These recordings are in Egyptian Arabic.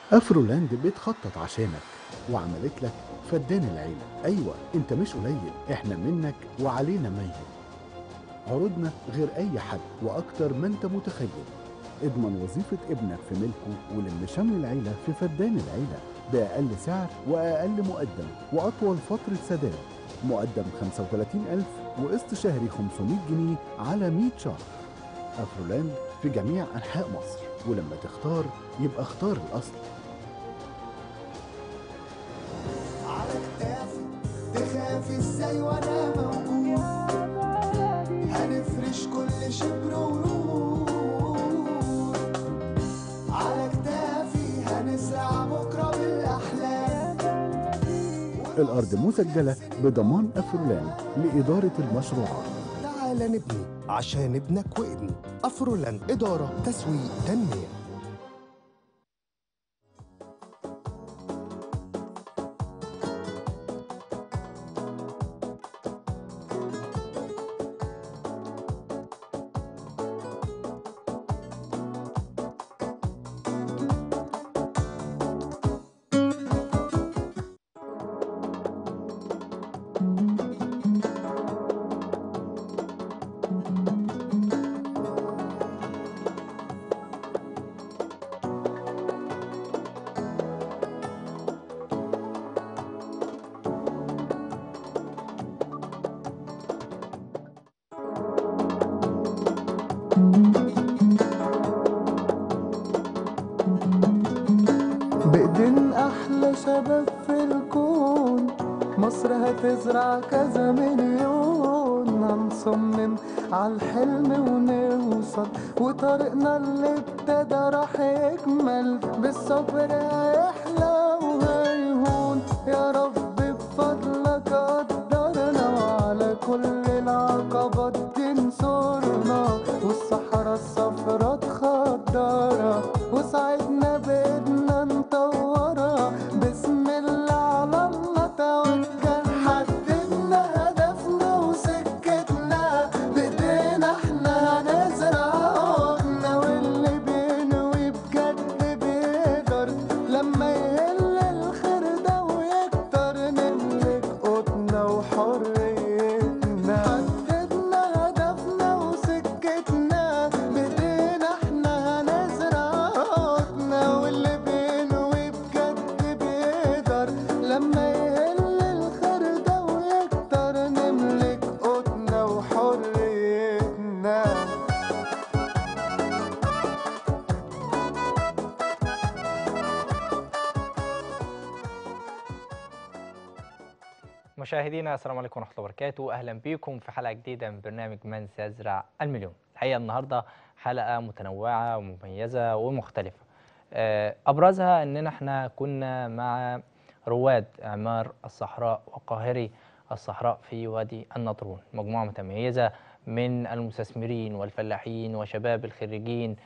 افرولاند بتخطط عشانك وعملت لك فدان العيلة ايوه انت مش قليل احنا منك وعلينا ميت عروضنا غير اي حد واكتر ما انت متخيل اضمن وظيفة ابنك في ملكه ولم شمل العيلة في فدان العيلة بأقل سعر وأقل مقدم وأطول فترة سداد مقدم 35000 وقسط شهري 500 جنيه على 100 شهر أفرولاند في جميع أنحاء مصر ولما تختار يبقى اختار الأصل على كتافي تخافي ازاي وانا موجود هنفرش كل شبر ورود على كتافي هنزرع بكره بالاحلام الأرض مسجلة بضمان أفرولاند لإدارة المشروعات تعال نبني عشان ابنك وابني افرولاند اداره تسويق تنميه بإيدين أحلى شباب في الكون مصر هتزرع كذا مليون هنصمم عالحلم ونوصل وطريقنا اللي ابتدى راح يكمل بالصبر هيحلى وهيهون يا رب بفضلك قدرنا وعلى كل العقبات تنصرنا والصحراء الصفرا تخضرها وساعدنا بإيدنا نطورها بسم الله على الله توكل حددنا هدفنا وسكتنا بإيدينا احنا هنزرع قوتنا واللي بينوي بجد بيقدر لما يقل الخير ده ويكتر نملك قوتنا وحريتنا حددنا هدفنا وسكتنا بإيدينا احنا هنزرع قوتنا واللي بينوي بجد بيقدر لما يقل الخير ده ويكتر نملك قوتنا وحريتنا مشاهدينا السلام عليكم ورحمه الله وبركاته اهلا بكم في حلقه جديده من برنامج من سيزرع المليون الحقيقه النهارده حلقه متنوعه ومميزه ومختلفه آه، ابرزها اننا احنا كنا مع رواد اعمار الصحراء وقاهري الصحراء في وادي النطرون مجموعه متميزه من المستثمرين والفلاحين وشباب الخريجين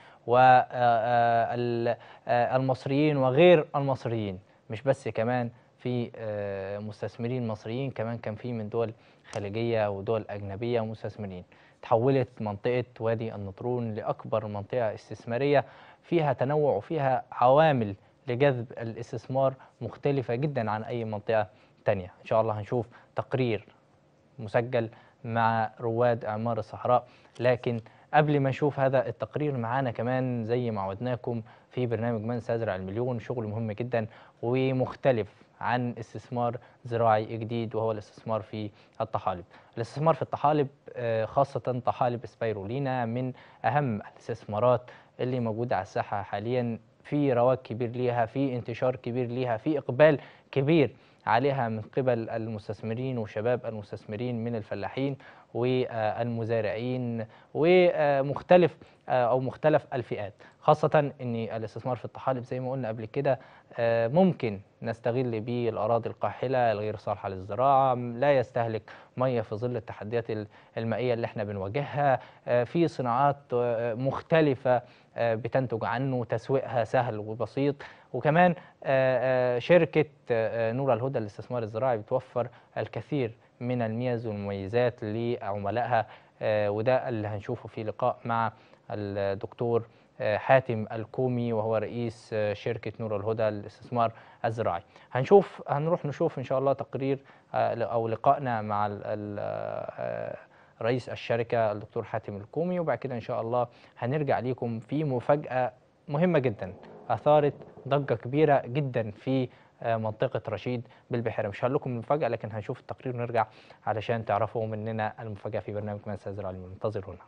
والمصريين وغير المصريين مش بس كمان في آه، مستثمرين مصريين كمان كان في من دول خليجية ودول أجنبية مستثمرين تحولت منطقة وادي النطرون لأكبر منطقة استثمارية فيها تنوع وفيها عوامل لجذب الاستثمار مختلفة جدا عن أي منطقة تانية إن شاء الله هنشوف تقرير مسجل مع رواد إعمار الصحراء لكن قبل ما نشوف هذا التقرير معانا كمان زي ما عودناكم في برنامج من سيزرع المليون شغل مهم جدا ومختلف عن استثمار زراعي جديد وهو الاستثمار في الطحالب الاستثمار في الطحالب آه، خاصة طحالب سبايرولينا من أهم الاستثمارات اللي موجودة على الساحة حاليا في رواج كبير ليها في انتشار كبير ليها في إقبال كبير عليها من قبل المستثمرين وشباب المستثمرين من الفلاحين والمزارعين ومختلف او مختلف الفئات خاصه ان الاستثمار في الطحالب زي ما قلنا قبل كده آه، ممكن نستغل بيه الاراضي القاحله الغير صالحه للزراعه لا يستهلك ميه في ظل التحديات ال- المائيه اللي احنا بنواجهها آه، في صناعات آه، مختلفه آه، بتنتج عنه تسويقها سهل وبسيط وكمان آه، آه، شركه آه، آه، نور الهدى للاستثمار الزراعي بتوفر الكثير من الميز والمميزات لعملائها آه، وده اللي هنشوفه في لقاء مع الدكتور آه، حاتم الكومي وهو رئيس آه، شركة نور الهدى للاستثمار الزراعي هنشوف هنروح نشوف إن شاء الله تقرير آه، أو لقائنا مع ال- ال- آه، رئيس الشركة الدكتور حاتم الكومي وبعد كده إن شاء الله هنرجع ليكم في مفاجأة مهمة جدا أثارت ضجة كبيرة جدا في آه، منطقة رشيد بالبحيرة مش هقول لكم المفاجأة لكن هنشوف التقرير ونرجع علشان تعرفوا مننا المفاجأة في برنامج من سيزرع اليوم انتظرونا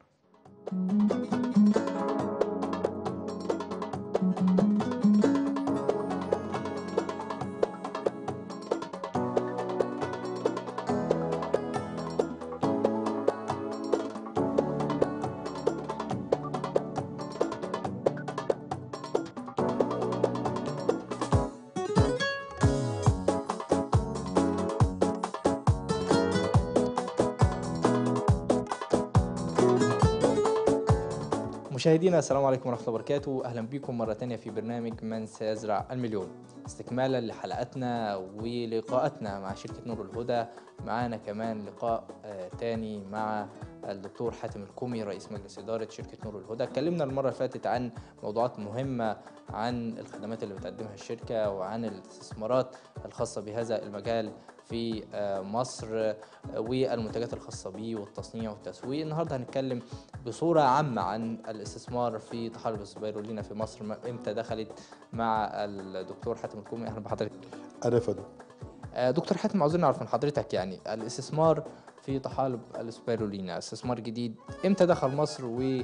مشاهدينا السلام عليكم ورحمة الله وبركاته أهلا بكم مرة تانية في برنامج من سيزرع المليون استكمالا لحلقاتنا ولقاءاتنا مع شركة نور الهدى معانا كمان لقاء آه، تاني مع الدكتور حاتم الكومي رئيس مجلس إدارة شركة نور الهدى اتكلمنا المرة اللي فاتت عن موضوعات مهمة عن الخدمات اللي بتقدمها الشركة وعن الاستثمارات الخاصة بهذا المجال في آه، مصر آه، والمنتجات الخاصة به والتصنيع والتسويق النهاردة هنتكلم بصورة عامة عن الاستثمار في طحالب السبيرولينا في مصر ما- امتى دخلت مع الدكتور حاتم الكومي اهلا بحضرتك انا فندم آه، دكتور حاتم عاوزين نعرف من حضرتك يعني الاستثمار في طحالب السبيرولينا استثمار جديد امتى دخل مصر و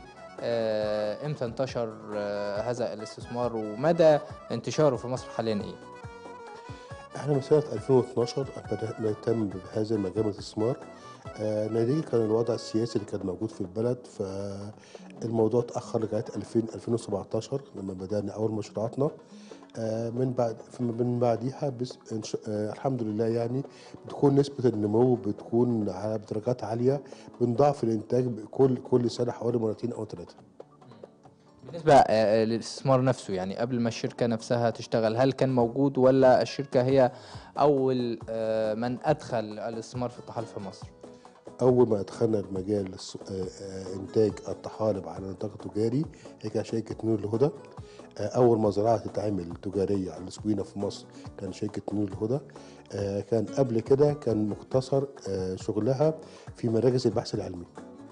آه، امتى انتشر آه، هذا الاستثمار ومدى انتشاره في مصر حاليا ايه؟ احنا من سنه 2012 بدأنا نهتم بهذا المجال من الاستثمار آه نتيجة كان الوضع السياسي اللي كان موجود في البلد فالموضوع اتأخر لغاية 2000 2017 لما بدأنا أول مشروعاتنا آه من بعد من بعديها بس إن شاء- آه الحمد لله يعني بتكون نسبة النمو بتكون على بدرجات عالية بنضاعف الإنتاج كل كل سنة حوالي مرتين أو ثلاثة بالنسبة آه، للاستثمار نفسه يعني قبل ما الشركة نفسها تشتغل هل كان موجود ولا الشركة هي أول آه، من أدخل الاستثمار في الطحال في مصر؟ أول ما دخلنا المجال الس- آه، آه، إنتاج الطحالب على نطاق تجاري هي كانت شركة نور الهدى آه، أول مزرعة تتعمل تجارية على السوينة في مصر كان شركة نور الهدى آه، كان قبل كده كان مقتصر آه، شغلها في مراكز البحث العلمي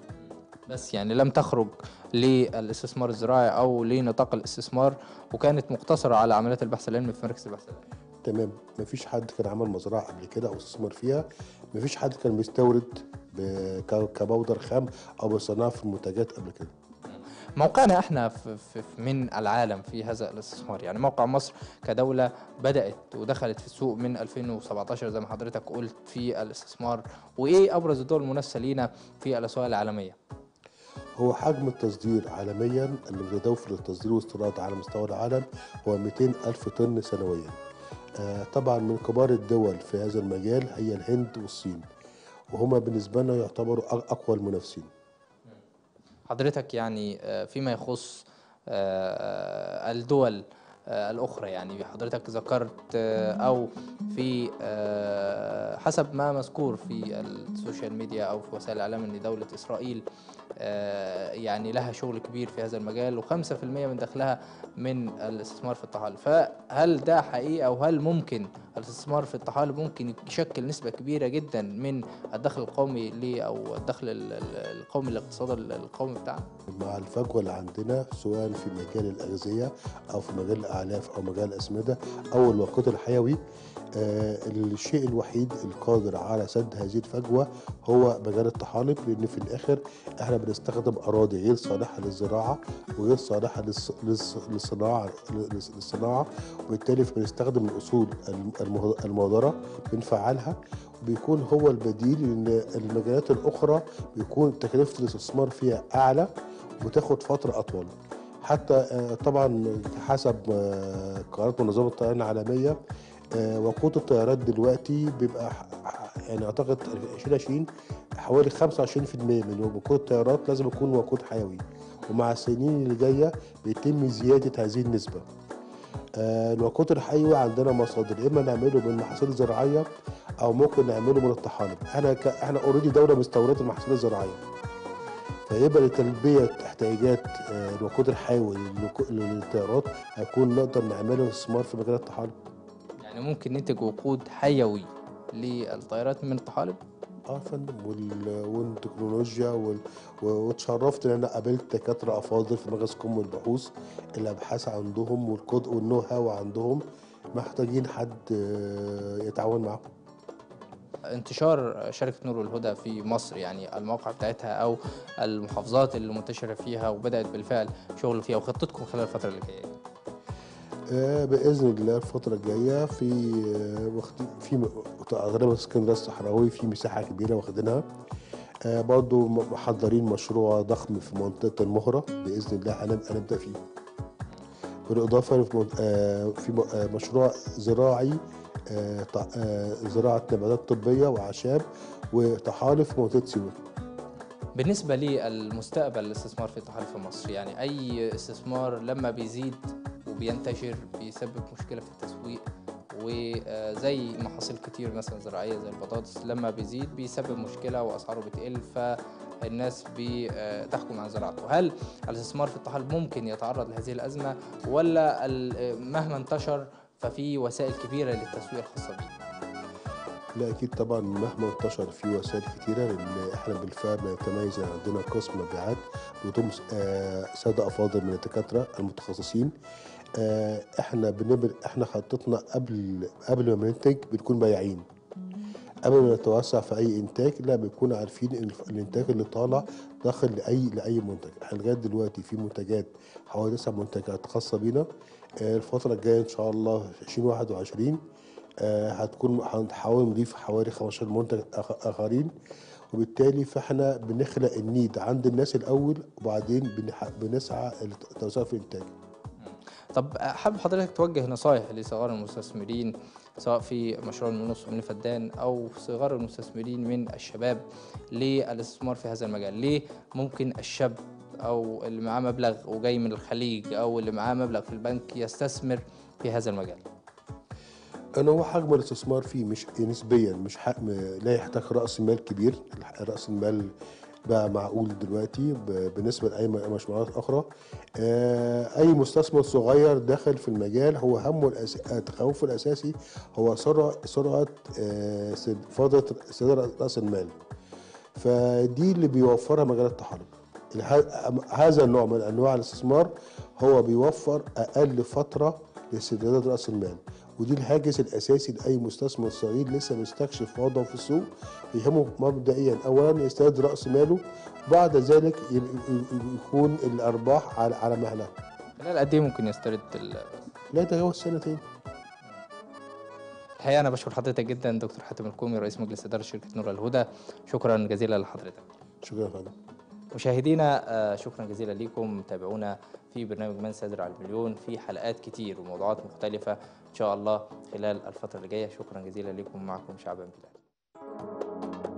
بس يعني لم تخرج للاستثمار الزراعي أو لنطاق الاستثمار وكانت مقتصرة على عمليات البحث العلمي في مراكز البحث العلمي تمام مفيش حد كان عمل مزرعة قبل كده أو استثمر فيها مفيش حد كان بيستورد ب- ك- كبودر خام أو بيصنعها في المنتجات قبل كده موقعنا احنا في في في من العالم في هذا الاستثمار يعني موقع مصر كدولة بدأت ودخلت في السوق من 2017 زي ما حضرتك قلت في الاستثمار وايه ابرز الدول المنافسة لينا في الاسواق العالمية هو حجم التصدير عالميا اللي متوفر للتصدير والاستيراد على مستوى العالم هو 200 ألف طن سنويا آه، طبعا من كبار الدول في هذا المجال هي الهند والصين وهما بالنسبة لنا يعتبروا أق- أقوى المنافسين حضرتك يعني آه، فيما يخص آه، الدول آه، الأخرى يعني حضرتك ذكرت آه، أو في آه، حسب ما مذكور في السوشيال ميديا أو في وسائل الإعلام أن دولة إسرائيل آه، يعني لها شغل كبير في هذا المجال و5% من دخلها من الاستثمار في الطحالب فهل ده حقيقي أو هل ممكن الاستثمار في الطحالب ممكن يشكل نسبة كبيرة جدا من الدخل القومي ليه أو الدخل ال- ال- القومي الاقتصاد القومي بتاعنا مع الفجوة اللي عندنا سواء في مجال الأغذية أو في مجال الأعلاف أو مجال الأسمدة أو الوقود الحيوي آه الشيء الوحيد القادر على سد هذه الفجوة هو مجال الطحالب لأن في الآخر إحنا بنستخدم أراضي غير صالحة للزراعة وغير صالحة للص- للص- للصناعة للص- للصناعة وبالتالي بنستخدم الأصول الم- المه- المهدرة بنفعلها وبيكون هو البديل لأن المجالات الأخرى بيكون تكلفة الاستثمار فيها أعلى وتاخد فترة أطول حتى آه، طبعا حسب آه، قرارات منظمة الطيران العالمية آه، وقود الطيارات دلوقتي بيبقى ح- ح- يعني اعتقد 2020 حوالي 25% من وقود الطيارات لازم يكون وقود حيوي ومع السنين اللي جايه بيتم زياده هذه النسبه. آه، الوقود الحيوي عندنا مصادر اما نعمله من محاصيل زراعيه او ممكن نعمله من الطحالب. احنا ك... احنا اوريدي دوله مستورده المحاصيل الزراعيه. فيبقى لتلبيه احتياجات آه، الوقود الحيوي للوقو- للطيارات هيكون نقدر نعمله استثمار في مجال الطحالب يعني ممكن ننتج وقود حيوي للطائرات من الطحالب اه يا فندم وال- والتكنولوجيا وال... و- واتشرفت ان انا قابلت دكاتره افاضل في مركز قم البحوث الابحاث عندهم والكود والنو هاو عندهم محتاجين حد آه، يتعاون معاهم انتشار شركة نور والهدى في مصر يعني المواقع بتاعتها أو المحافظات اللي منتشرة فيها وبدأت بالفعل شغل فيها وخطتكم خلال الفترة اللي جاية آه، باذن الله الفتره الجايه في آه، واخدين في م- غالبا اسكندريه الصحراوي في مساحه كبيره واخدينها آه، برضو م- محضرين مشروع ضخم في منطقه المهره باذن الله هنب- هنبدا فيه بالاضافه في من- آه، في م- آه، مشروع زراعي آه، ط- آه، زراعه نباتات طبيه واعشاب وطحالب في منطقه سيوه بالنسبة للمستقبل الاستثمار في الطحالب في مصر يعني أي استثمار لما بيزيد وبينتشر بيسبب مشكلة في التسويق وزي محاصيل كتير مثلا زراعية زي البطاطس لما بيزيد بيسبب مشكلة وأسعاره بتقل فالناس بتحكم عن زراعته هل الاستثمار في الطحالب ممكن يتعرض لهذه الأزمة ولا ال- مهما انتشر ففي وسائل كبيرة للتسويق الخاصة به لا اكيد طبعا مهما انتشر في وسائل كتيره لان احنا بالفعل نتميز إن عندنا قسم مبيعات بيضم آه، ساده افاضل من الدكاتره المتخصصين آه، احنا بنبر احنا خطتنا قبل قبل ما بننتج بنكون بايعين قبل ما نتوسع في اي انتاج لا بنكون عارفين ان الف- الانتاج اللي طالع داخل لاي لاي منتج احنا لغايه دلوقتي في منتجات حوالي تسع منتجات خاصه بينا آه، الفتره الجايه ان شاء الله 2021 آه، هتكون هنحاول نضيف حوالي 15 منتج آخ- اخرين وبالتالي فاحنا بنخلق النيد عند الناس الاول وبعدين بنح- بنسعى للتوسع في الانتاج طب حابب حضرتك توجه نصايح لصغار المستثمرين سواء في مشروع المنص من فدان او صغار المستثمرين من الشباب للاستثمار في هذا المجال ليه ممكن الشاب او اللي معاه مبلغ وجاي من الخليج او اللي معاه مبلغ في البنك يستثمر في هذا المجال انا هو حجم الاستثمار فيه مش نسبيا مش حجم لا يحتاج راس مال كبير راس المال بقى معقول دلوقتي ب- بالنسبه لاي م- مشروعات اخرى آه، اي مستثمر صغير داخل في المجال هو همه الأس- تخوفه الاساسي هو سرعه سرعه آه، سد- فتره سداد راس المال فدي اللي بيوفرها مجال التحرك الح- هذا النوع من انواع الاستثمار هو بيوفر اقل فتره لسداد راس المال ودي الهاجس الاساسي لاي مستثمر صغير لسه مستكشف وضعه في السوق يهمه مبدئيا اولا يستعد راس ماله وبعد ذلك ي- ي- يكون الارباح على على مهلها خلال قد ايه ممكن يسترد ال- لا يتجاوز سنتين الحقيقه انا بشكر حضرتك جدا دكتور حاتم الكومي رئيس مجلس اداره شركه نور الهدى شكرا جزيلا لحضرتك شكرا يا فندم مشاهدينا آه، شكرا جزيلا لكم تابعونا في برنامج من سيزرع المليون في حلقات كتير وموضوعات مختلفة إن شاء الله خلال الفترة اللي جاية شكرا جزيلا لكم معكم شعبان بلال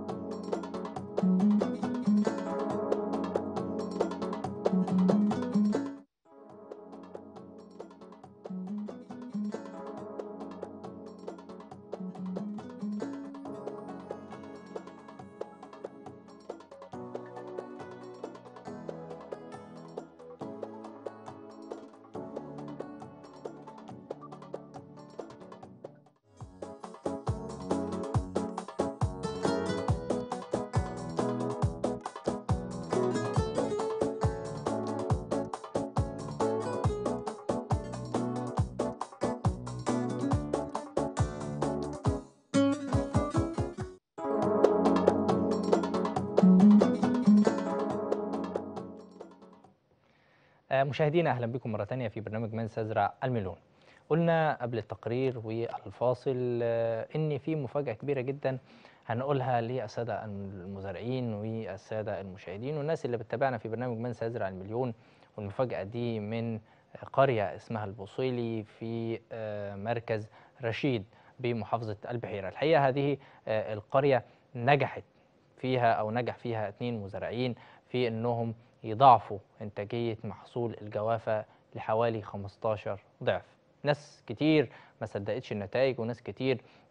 آه، مشاهدينا اهلا بكم مره ثانيه في برنامج من سيزرع المليون قلنا قبل التقرير والفاصل آه، ان في مفاجاه كبيره جدا هنقولها للساده المزارعين والساده المشاهدين والناس اللي بتتابعنا في برنامج من سيزرع المليون والمفاجاه دي من قريه اسمها البوصيلي في آه، مركز رشيد بمحافظه البحيره الحقيقه هذه آه، القريه نجحت فيها او نجح فيها اثنين مزارعين في انهم يضاعفوا انتاجيه محصول الجوافه لحوالي 15 ضعف ناس كتير ما صدقتش النتائج وناس كتير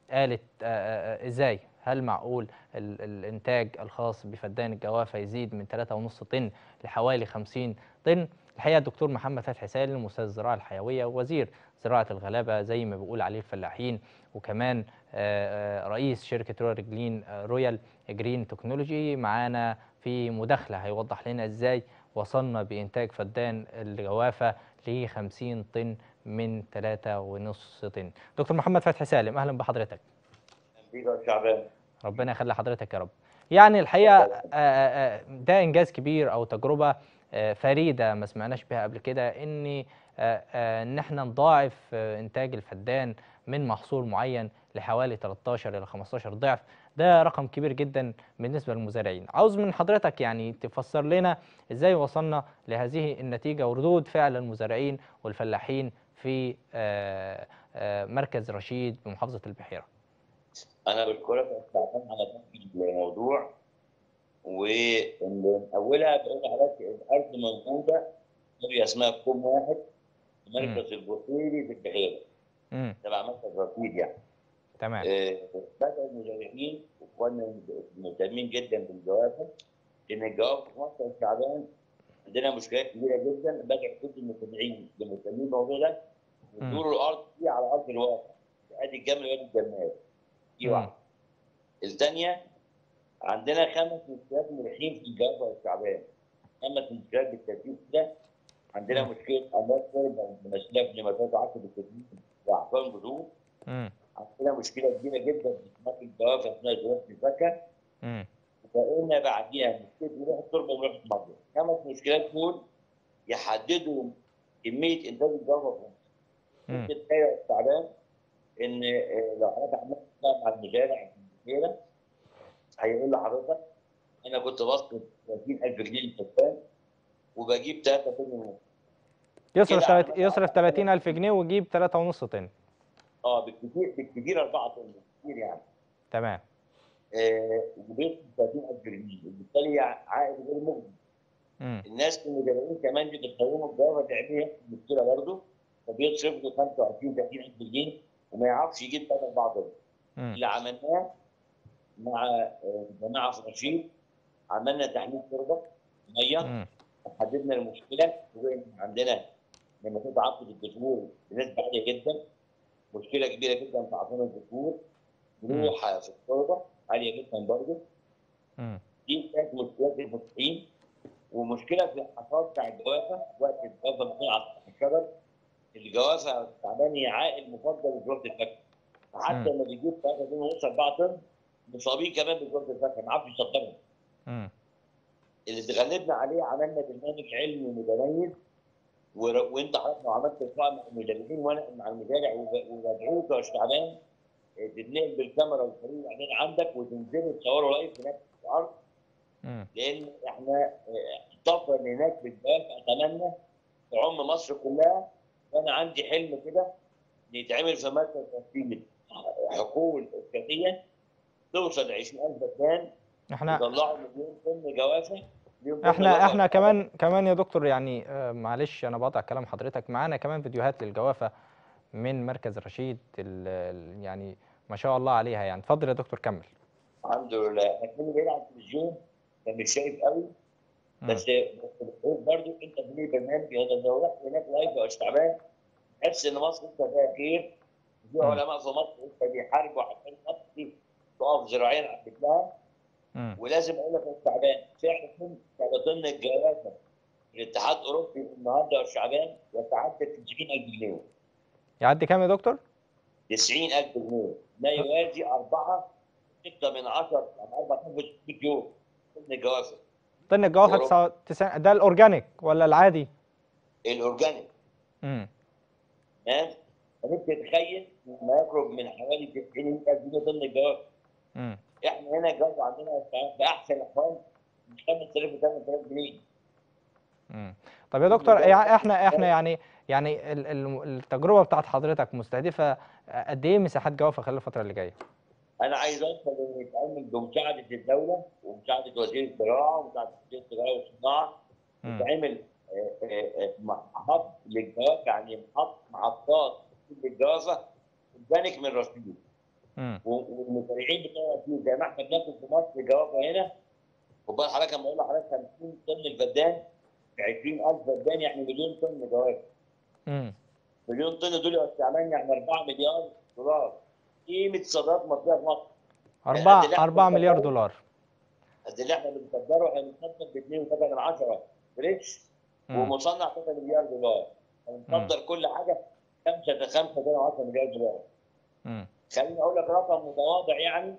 قالت آه، آه، آه، ازاي هل معقول ال- الانتاج الخاص بفدان الجوافه يزيد من 3.5 طن لحوالي 50 طن الحقيقه الدكتور محمد فتحي سالم استاذ الزراعه الحيويه ووزير زراعه الغلابه زي ما بيقول عليه الفلاحين وكمان آه، آه، رئيس شركه رويال جرين آه، رويال جرين تكنولوجي معانا في مداخله هيوضح لنا ازاي وصلنا بانتاج فدان الجوافه ل 50 طن من 3.5 طن دكتور محمد فتحي سالم اهلا بحضرتك بيبقى شعبان ربنا يخلي حضرتك يا رب يعني الحقيقه آه، آه، ده انجاز كبير او تجربه آه، فريده ما سمعناش بها قبل كده ان آه، آه، ان احنا نضاعف آه، انتاج الفدان من محصول معين لحوالي 13 الى 15 ضعف ده رقم كبير جدا بالنسبه للمزارعين عاوز من حضرتك يعني تفسر لنا ازاي وصلنا لهذه النتيجه وردود فعل المزارعين والفلاحين في آه، آه، مركز رشيد بمحافظه البحيره انا بشكرك يا أستاذ عصام على فتح الموضوع ومن اولها بقول لحضرتك الارض موجوده قريه اسمها كوم واحد في مركز البوصيري في البحيره امم تبع مركز رصيد يعني تمام آه، بدا المزارعين واخواننا مهتمين جدا بالجوافه ان الجوافه في مصر الشعبان عندنا مشكلات كبيره جدا بدا كل المستمعين اللي مهتمين بالموضوع ده مم. يزوروا الارض دي على ارض الواقع ادي الجمل وادي الجمال دي مم. واحده الثانيه عندنا خمس مشكلات مريحين في الجوافه والشعبان خمس مشكلات بالترتيب ده عندنا مم. مشكله امراض قرب مناسلات نباتات عصب التدريب واعفان جذور امم عندنا مشكله كبيره جدا في اسماك الجوافه اثناء زراعه الفاكهه امم وقلنا بعديها مشكله ملوحه التربه وملوحه الميه خمس مشكلات دول يحددوا كميه انتاج الجوافه في مصر مم. ممكن تخيل التعبان ان آه، لو حضرتك عملت كلام مع المزارع في البحيره هيقول لحضرتك انا كنت بصرف 30000 جنيه للفدان وبجيب 3 طن ونص يصرف كده تلات- عملنا يصرف 30000 جنيه ويجيب 3.5 طن اه بالكثير بالكثير 4 طن كتير يعني تمام آه وبيصرف 30000 جنيه وبالتالي عائد غير مجزي امم الناس المدربين كمان اللي بيستخدموا الجوافه تعمل مشكله برضه فبيصرف له 25 30000 جنيه وما يعرفش يجيب 3 4 طن امم اللي عملناه مع آه، جماعه في رشيد عملنا تحليل تربه ميه امم حددنا المشكله وإن عندنا لما تتعطل الجذور بنسبه عاليه جدا مشكله كبيره جدا في عفون الجذور ملوحه في التربه عاليه جدا برضه امم دي كانت مشكلات المسقين ومشكله في الحصاد بتاع الجوافه وقت الجوافه بتكون على الشجر الجوافه تعبان هي عائل مفضل لجوافه الفاكهه حتى مم. لما بيجيب 3 طن ونص 4 طن مصابين كمان بجوافه الفاكهه ما عرفش يصدرهم امم اللي اتغلبنا عليه عملنا برنامج علمي متميز ور- وانت حضرتك لو عملت لقاء مع المدربين وانا مع المزارع وب- وبدعوك يا شعبان اه، تتنقل بالكاميرا والفريق الاعلان عندك وتنزلوا تصوروا لايف في نفس الارض امم لان احنا اه، الطفره اللي هناك في الجبال اتمنى تعم مصر كلها وانا عندي حلم كده إن يتعمل في مركز تسليم حقول اسكاتيه توصل ل 20000 فدان احنا يطلعوا مليون طن جوافه مليون طن احنا جوافة. احنا كمان كمان يا دكتور يعني آه، معلش انا بقطع كلام حضرتك معانا كمان فيديوهات للجوافه من مركز رشيد ال- ال- يعني ما شاء الله عليها يعني اتفضل يا دكتور كمل الحمد لله احنا كنا بعيد عن التلفزيون فمش شايف قوي مم. بس بس بتقول برضه انت في برنامج هذا لو رحت هناك لايف يا استاذ تعبان تحس ان مصر لسه فيها خير في مم. علماء في مصر لسه بيحاربوا عشان مصر دي تقف زراعيا على رجلها مم. ولازم اقول لك يا استاذ تعبان فعلا سرطان الجوافه الاتحاد الاوروبي النهارده يا استاذ تعبان يتعدى 90000 جنيه يعدي كام يا دكتور 90000 جنيه ما يوازي 4 6 من 10 يعني 4 يوم من الجوافه طن الجوافه أوروبا. 99 ده الاورجانيك ولا العادي الاورجانيك امم تمام فانت تتخيل ما يقرب من حوالي 90000 جنيه طن الجوافه امم احنا هنا الجوافه عندنا في احسن الاحوال من 5000 ل 8000 جنيه امم طب يا دكتور يعني احنا احنا يعني يعني ال- ال- التجربه بتاعت حضرتك مستهدفه قد ايه مساحات جوافه خلال الفتره اللي جايه انا عايز اوصل انه يتعمل بمساعده الدوله ومساعده وزير الزراعه ومساعده وزير الزراعه والصناعه مم. يتعمل آه، آه، آه، محط للجوافه يعني محط محطات للجوافه اورجانيك من رشيد مم. و- والمزارعين بتوع فيه زي ما احنا بناكل في مصر جوافه هنا خد بالك حضرتك لما اقول لحضرتك 50 طن الفدان ب 20000 فدان يعني مليون طن جوافه مم. مليون طن دول يا استاذ عمان يعني 4 مليار دولار قيمه صادرات مصريه في مصر أربعة عندنا أربعة إحنا مليار بنصدره. دولار قد اللي احنا بنصدره احنا بنصدر ب 2 من 10 فريش مم. ومصنع 3 مليار دولار بنصدر كل حاجه 5 ل 5 ل 10 مليار دولار مم. خليني اقول لك رقم متواضع يعني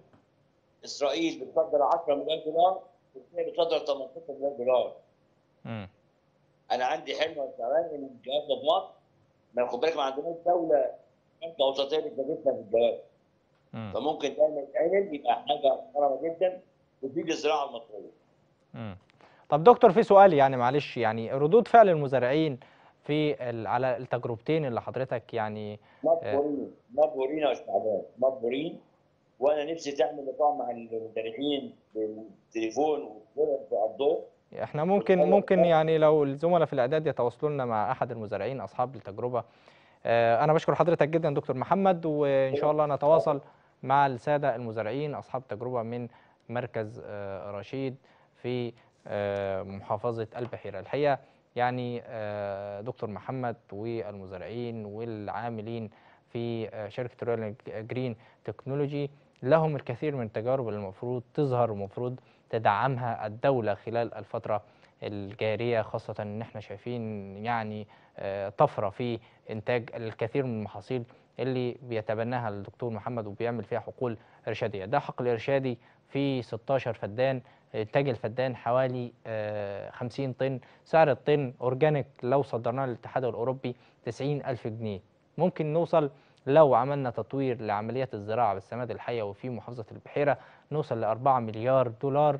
اسرائيل بتصدر 10 مليار دولار وتركيا بتصدر 18 مليار دولار مم. انا عندي حلم يا استاذ ان الجهاز ده في مصر ما خد بالك ما عندناش دوله خمسه وسطيه بتنافسنا في الجهاز مم. فممكن دايما يتعمل يبقى حاجه محترمه جدا تفيد الزراعه المصريه مم. طب دكتور في سؤال يعني معلش يعني ردود فعل المزارعين في ال- على التجربتين اللي حضرتك يعني مبهورين مبهورين يا استاذ عباد مبهورين وانا نفسي تعمل لقاء مع المزارعين بالتليفون وتقدر في الضوء احنا ممكن ممكن يعني لو الزملاء في الاعداد يتواصلوا لنا مع احد المزارعين اصحاب التجربه آه، انا بشكر حضرتك جدا دكتور محمد وان شاء الله نتواصل مع الساده المزارعين اصحاب تجربه من مركز آه، رشيد في آه، محافظه البحيره الحقيقه يعني آه، دكتور محمد والمزارعين والعاملين في آه، شركه رويال جرين تكنولوجي لهم الكثير من التجارب اللي المفروض تظهر ومفروض تدعمها الدولة خلال الفترة الجارية خاصة إن إحنا شايفين يعني آه، طفرة في إنتاج الكثير من المحاصيل اللي بيتبناها الدكتور محمد وبيعمل فيها حقول إرشادية ده حقل إرشادي في 16 فدان إنتاج الفدان حوالي آه، 50 طن سعر الطن أورجانيك لو صدرناه للاتحاد الأوروبي 90 ألف جنيه ممكن نوصل لو عملنا تطوير لعمليات الزراعة بالسماد الحية وفي محافظة البحيرة نوصل ل 4 مليار دولار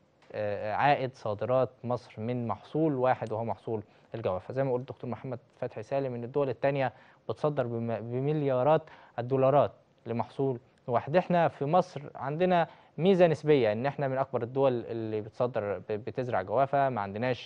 آه، عائد صادرات مصر من محصول واحد وهو محصول الجوافة زي ما قلت الدكتور محمد فتحي سالم ان الدول الثانية بتصدر بم- بمليارات الدولارات لمحصول واحد احنا في مصر عندنا ميزة نسبية ان احنا من اكبر الدول اللي بتصدر ب- بتزرع جوافة ما عندناش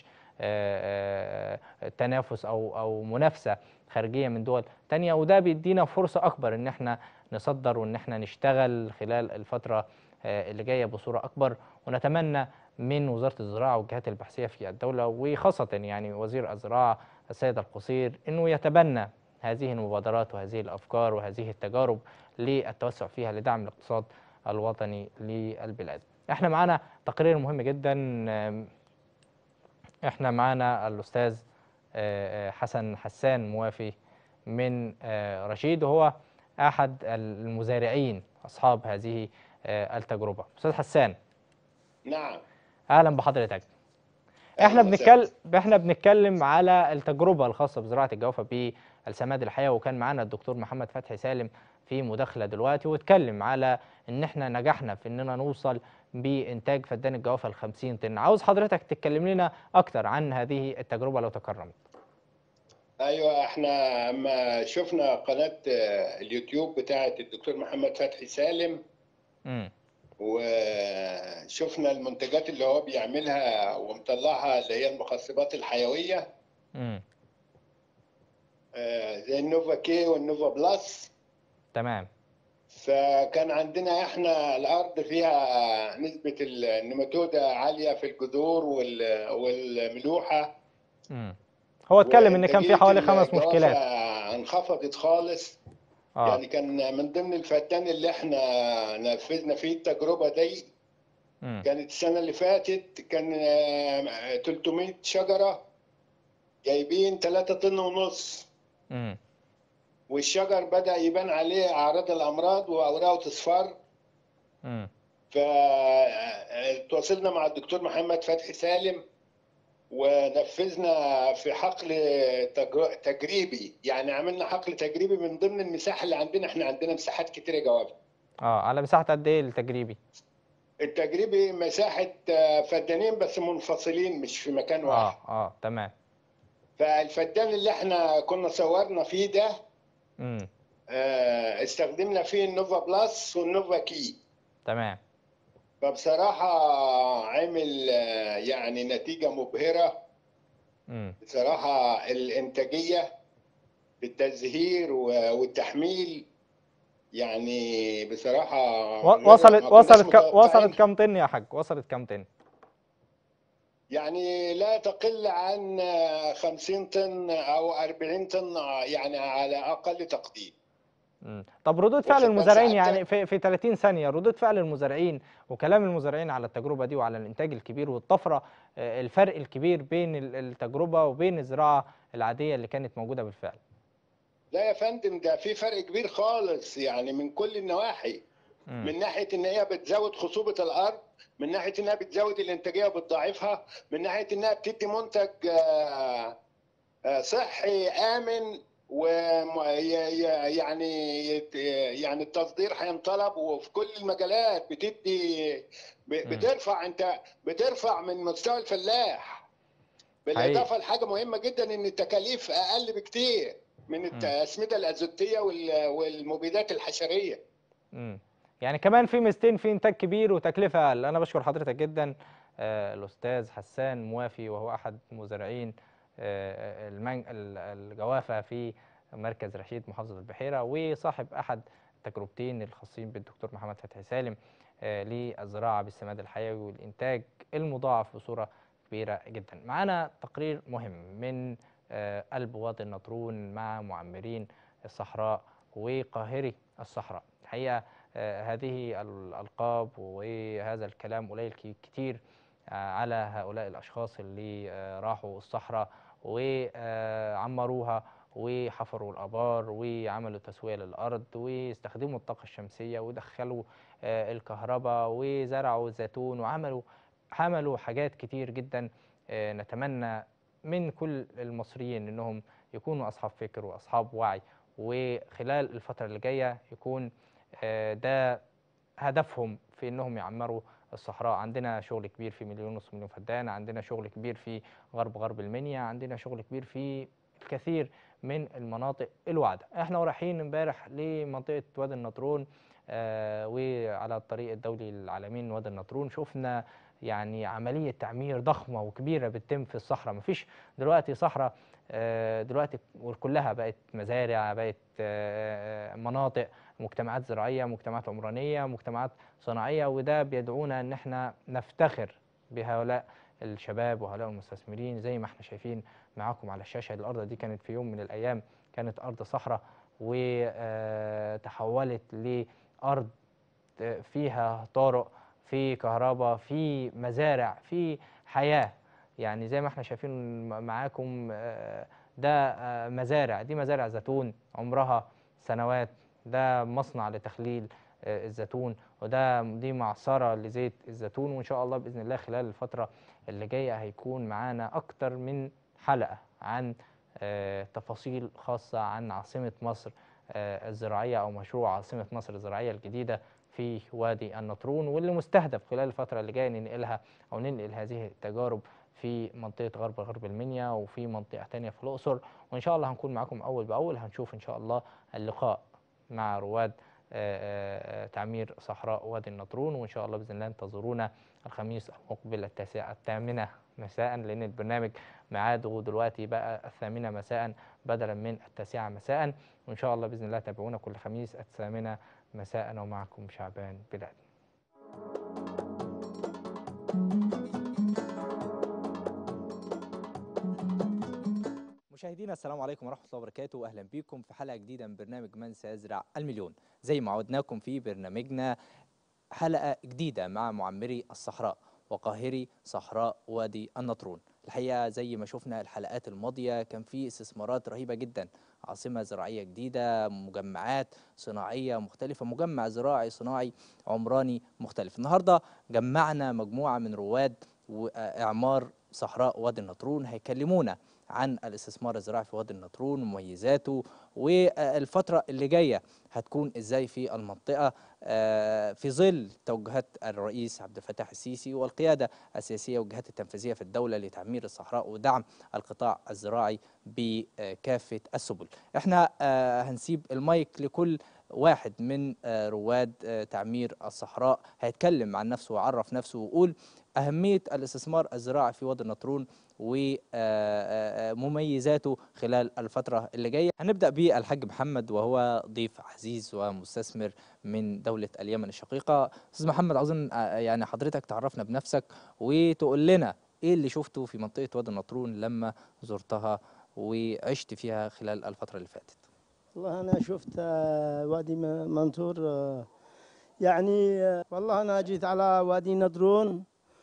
آه، آه، تنافس او او منافسة خارجية من دول تانية وده بيدينا فرصة اكبر ان احنا نصدر وان احنا نشتغل خلال الفترة آه، اللي جاية بصورة اكبر ونتمنى من وزارة الزراعة والجهات البحثية في الدولة وخاصة يعني وزير الزراعة السيد القصير أنه يتبنى هذه المبادرات وهذه الأفكار وهذه التجارب للتوسع فيها لدعم الاقتصاد الوطني للبلاد احنا معانا تقرير مهم جدا آم، احنا معانا الأستاذ آه، آه، حسن حسان موافي من آه، رشيد وهو أحد المزارعين أصحاب هذه آه، التجربة أستاذ حسان نعم اهلا بحضرتك أهلاً احنا وسهلاً. بنتكلم احنا بنتكلم على التجربه الخاصه بزراعه الجوافه بالسماد الحياه وكان معانا الدكتور محمد فتحي سالم في مداخله دلوقتي واتكلم على ان احنا نجحنا في اننا نوصل بانتاج فدان الجوافه ل 50 طن عاوز حضرتك تتكلم لنا اكتر عن هذه التجربه لو تكرمت ايوه احنا اما شفنا قناه آه، اليوتيوب بتاعه الدكتور محمد فتحي سالم امم وشفنا المنتجات اللي هو بيعملها ومطلعها اللي هي المخصبات الحيويه امم آه، زي النوفا كي والنوفا بلس تمام فكان عندنا احنا الارض فيها نسبه النيماتودا عاليه في الجذور وال- والملوحه امم هو اتكلم ان كان في حوالي وإنتاجية خمس الجوافة مشكلات انخفضت خالص اه يعني كان من ضمن الفدان اللي احنا نفذنا فيه التجربه دي امم كانت السنه اللي فاتت كان آه، 300 شجره جايبين 3 طن ونص امم والشجر بدا يبان عليه اعراض الامراض واوراقه تصفر امم فتواصلنا مع الدكتور محمد فتحي سالم ونفذنا في حقل تج- تجريبي يعني عملنا حقل تجريبي من ضمن المساحه اللي عندنا احنا عندنا مساحات كتيره جوافه اه على مساحه قد ايه التجريبي التجريبي مساحه آه، فدانين بس منفصلين مش في مكان واحد اه اه تمام فالفدان اللي احنا كنا صورنا فيه ده امم آه، استخدمنا فيه النوفا بلس والنوفا كي تمام فبصراحة عمل آه، يعني نتيجة مبهرة امم بصراحة الإنتاجية بالتزهير و- والتحميل يعني بصراحه و- غير- وصلت ما كناش وصلت ك- متوقعين. وصلت كم طن يا حاج وصلت كم طن يعني لا تقل عن 50 طن او 40 طن يعني على اقل تقدير مم. طب ردود فعل واخد بال المزارعين سعادتك؟ يعني في في 30 ثانية ردود فعل المزارعين وكلام المزارعين على التجربة دي وعلى الإنتاج الكبير والطفرة آه، الفرق الكبير بين ال- التجربة وبين الزراعة العادية اللي كانت موجودة بالفعل لا يا فندم ده في فرق كبير خالص يعني من كل النواحي مم. من ناحيه ان هي بتزود خصوبه الارض من ناحيه انها بتزود الانتاجيه وبتضاعفها من ناحيه انها بتدي منتج آه، آه، صحي امن ويعني يعني التصدير هينطلب وفي كل المجالات بتدي ب- بترفع انت بترفع من مستوى الفلاح بالاضافه لحاجه مهمه جدا ان التكاليف اقل بكتير من الاسمده الازوتيه وال- والمبيدات الحشريه مم. يعني كمان في ميزتين في انتاج كبير وتكلفه اقل انا بشكر حضرتك جدا آه، الاستاذ حسان موافي وهو احد مزارعين آه، المن... ال- الجوافه في مركز رشيد محافظه البحيره وصاحب احد التجربتين الخاصين بالدكتور محمد فتحي سالم آه، للزراعه بالسماد الحيوي والانتاج المضاعف بصوره كبيره جدا معانا تقرير مهم من آه، قلب وادي النطرون مع معمرين الصحراء وقاهري الصحراء الحقيقه آه، هذه الألقاب وهذا الكلام قليل كي- كتير آه، على هؤلاء الأشخاص اللي آه، راحوا الصحراء وعمروها وحفروا الآبار وعملوا تسوية للأرض واستخدموا الطاقة الشمسية ودخلوا آه، الكهرباء وزرعوا الزيتون وعملوا عملوا حاجات كتير جدا آه، نتمنى من كل المصريين انهم يكونوا اصحاب فكر واصحاب وعي وخلال الفتره اللي جايه يكون آه، ده هدفهم في انهم يعمروا الصحراء عندنا شغل كبير في مليون ونص مليون فدان عندنا شغل كبير في غرب غرب المنيا عندنا شغل كبير في الكثير من المناطق الوعدة احنا رايحين امبارح لمنطقة وادي النطرون آه وعلى الطريق الدولي للعالمين وادي النطرون شفنا يعني عملية تعمير ضخمة وكبيرة بتتم في الصحراء مفيش دلوقتي صحراء آه، دلوقتي كلها بقت مزارع بقت آه، مناطق مجتمعات زراعية مجتمعات عمرانية مجتمعات صناعية وده بيدعونا ان احنا نفتخر بهؤلاء الشباب وهؤلاء المستثمرين زي ما احنا شايفين معاكم على الشاشة الأرض دي كانت في يوم من الأيام كانت أرض صحراء وتحولت لأرض آه، فيها طرق في كهرباء في مزارع في حياة يعني زي ما احنا شايفين م- معاكم آه، ده آه، مزارع دي مزارع زيتون عمرها سنوات ده مصنع لتخليل آه، الزيتون وده دي معصرة لزيت الزيتون وإن شاء الله بإذن الله خلال الفترة اللي جاية هيكون معانا أكتر من حلقة عن آه، تفاصيل خاصة عن عاصمة مصر آه، الزراعية أو مشروع عاصمة مصر الزراعية الجديدة في وادي النطرون واللي مستهدف خلال الفترة اللي جاية ننقلها أو ننقل هذه التجارب في منطقة غرب غرب المنيا وفي منطقة تانية في الأقصر وإن شاء الله هنكون معاكم أول بأول هنشوف إن شاء الله اللقاء مع رواد آه، آه، تعمير صحراء وادي النطرون وإن شاء الله بإذن الله انتظرونا الخميس المقبل التاسعة الثامنة مساء لأن البرنامج ميعاده دلوقتي بقى الثامنة مساء بدلا من التاسعة مساء وإن شاء الله بإذن الله تابعونا كل خميس الثامنة مساء ومعكم شعبان بلاد مشاهدينا السلام عليكم ورحمة الله وبركاته وأهلا بكم في حلقة جديدة من برنامج من سيزرع المليون زي ما عودناكم في برنامجنا حلقة جديدة مع معمري الصحراء وقاهري صحراء وادي النطرون الحقيقة زي ما شفنا الحلقات الماضية كان في استثمارات رهيبة جدا عاصمة زراعية جديدة مجمعات صناعية مختلفة مجمع زراعي صناعي عمراني مختلف النهاردة جمعنا مجموعة من رواد وإعمار صحراء وادي النطرون هيكلمونا عن الاستثمار الزراعي في وادي النطرون ومميزاته والفترة اللي جاية هتكون ازاي في المنطقة آه، في ظل توجهات الرئيس عبد الفتاح السيسي والقيادة السياسية والجهات التنفيذية في الدولة لتعمير الصحراء ودعم القطاع الزراعي بكافة السبل احنا آه، هنسيب المايك لكل واحد من آه، رواد آه، تعمير الصحراء هيتكلم عن نفسه ويعرف نفسه ويقول أهمية الاستثمار الزراعي في وادي النطرون ومميزاته خلال الفترة اللي جاية هنبدأ بالحاج محمد وهو ضيف عزيز ومستثمر من دولة اليمن الشقيقة أستاذ محمد أظن آه، يعني حضرتك تعرفنا بنفسك وتقول لنا إيه اللي شفته في منطقة وادي النطرون لما زرتها وعشت فيها خلال الفترة اللي فاتت والله أنا شفت آه، وادي م- منصور آه، يعني آه، والله أنا جيت على وادي ندرون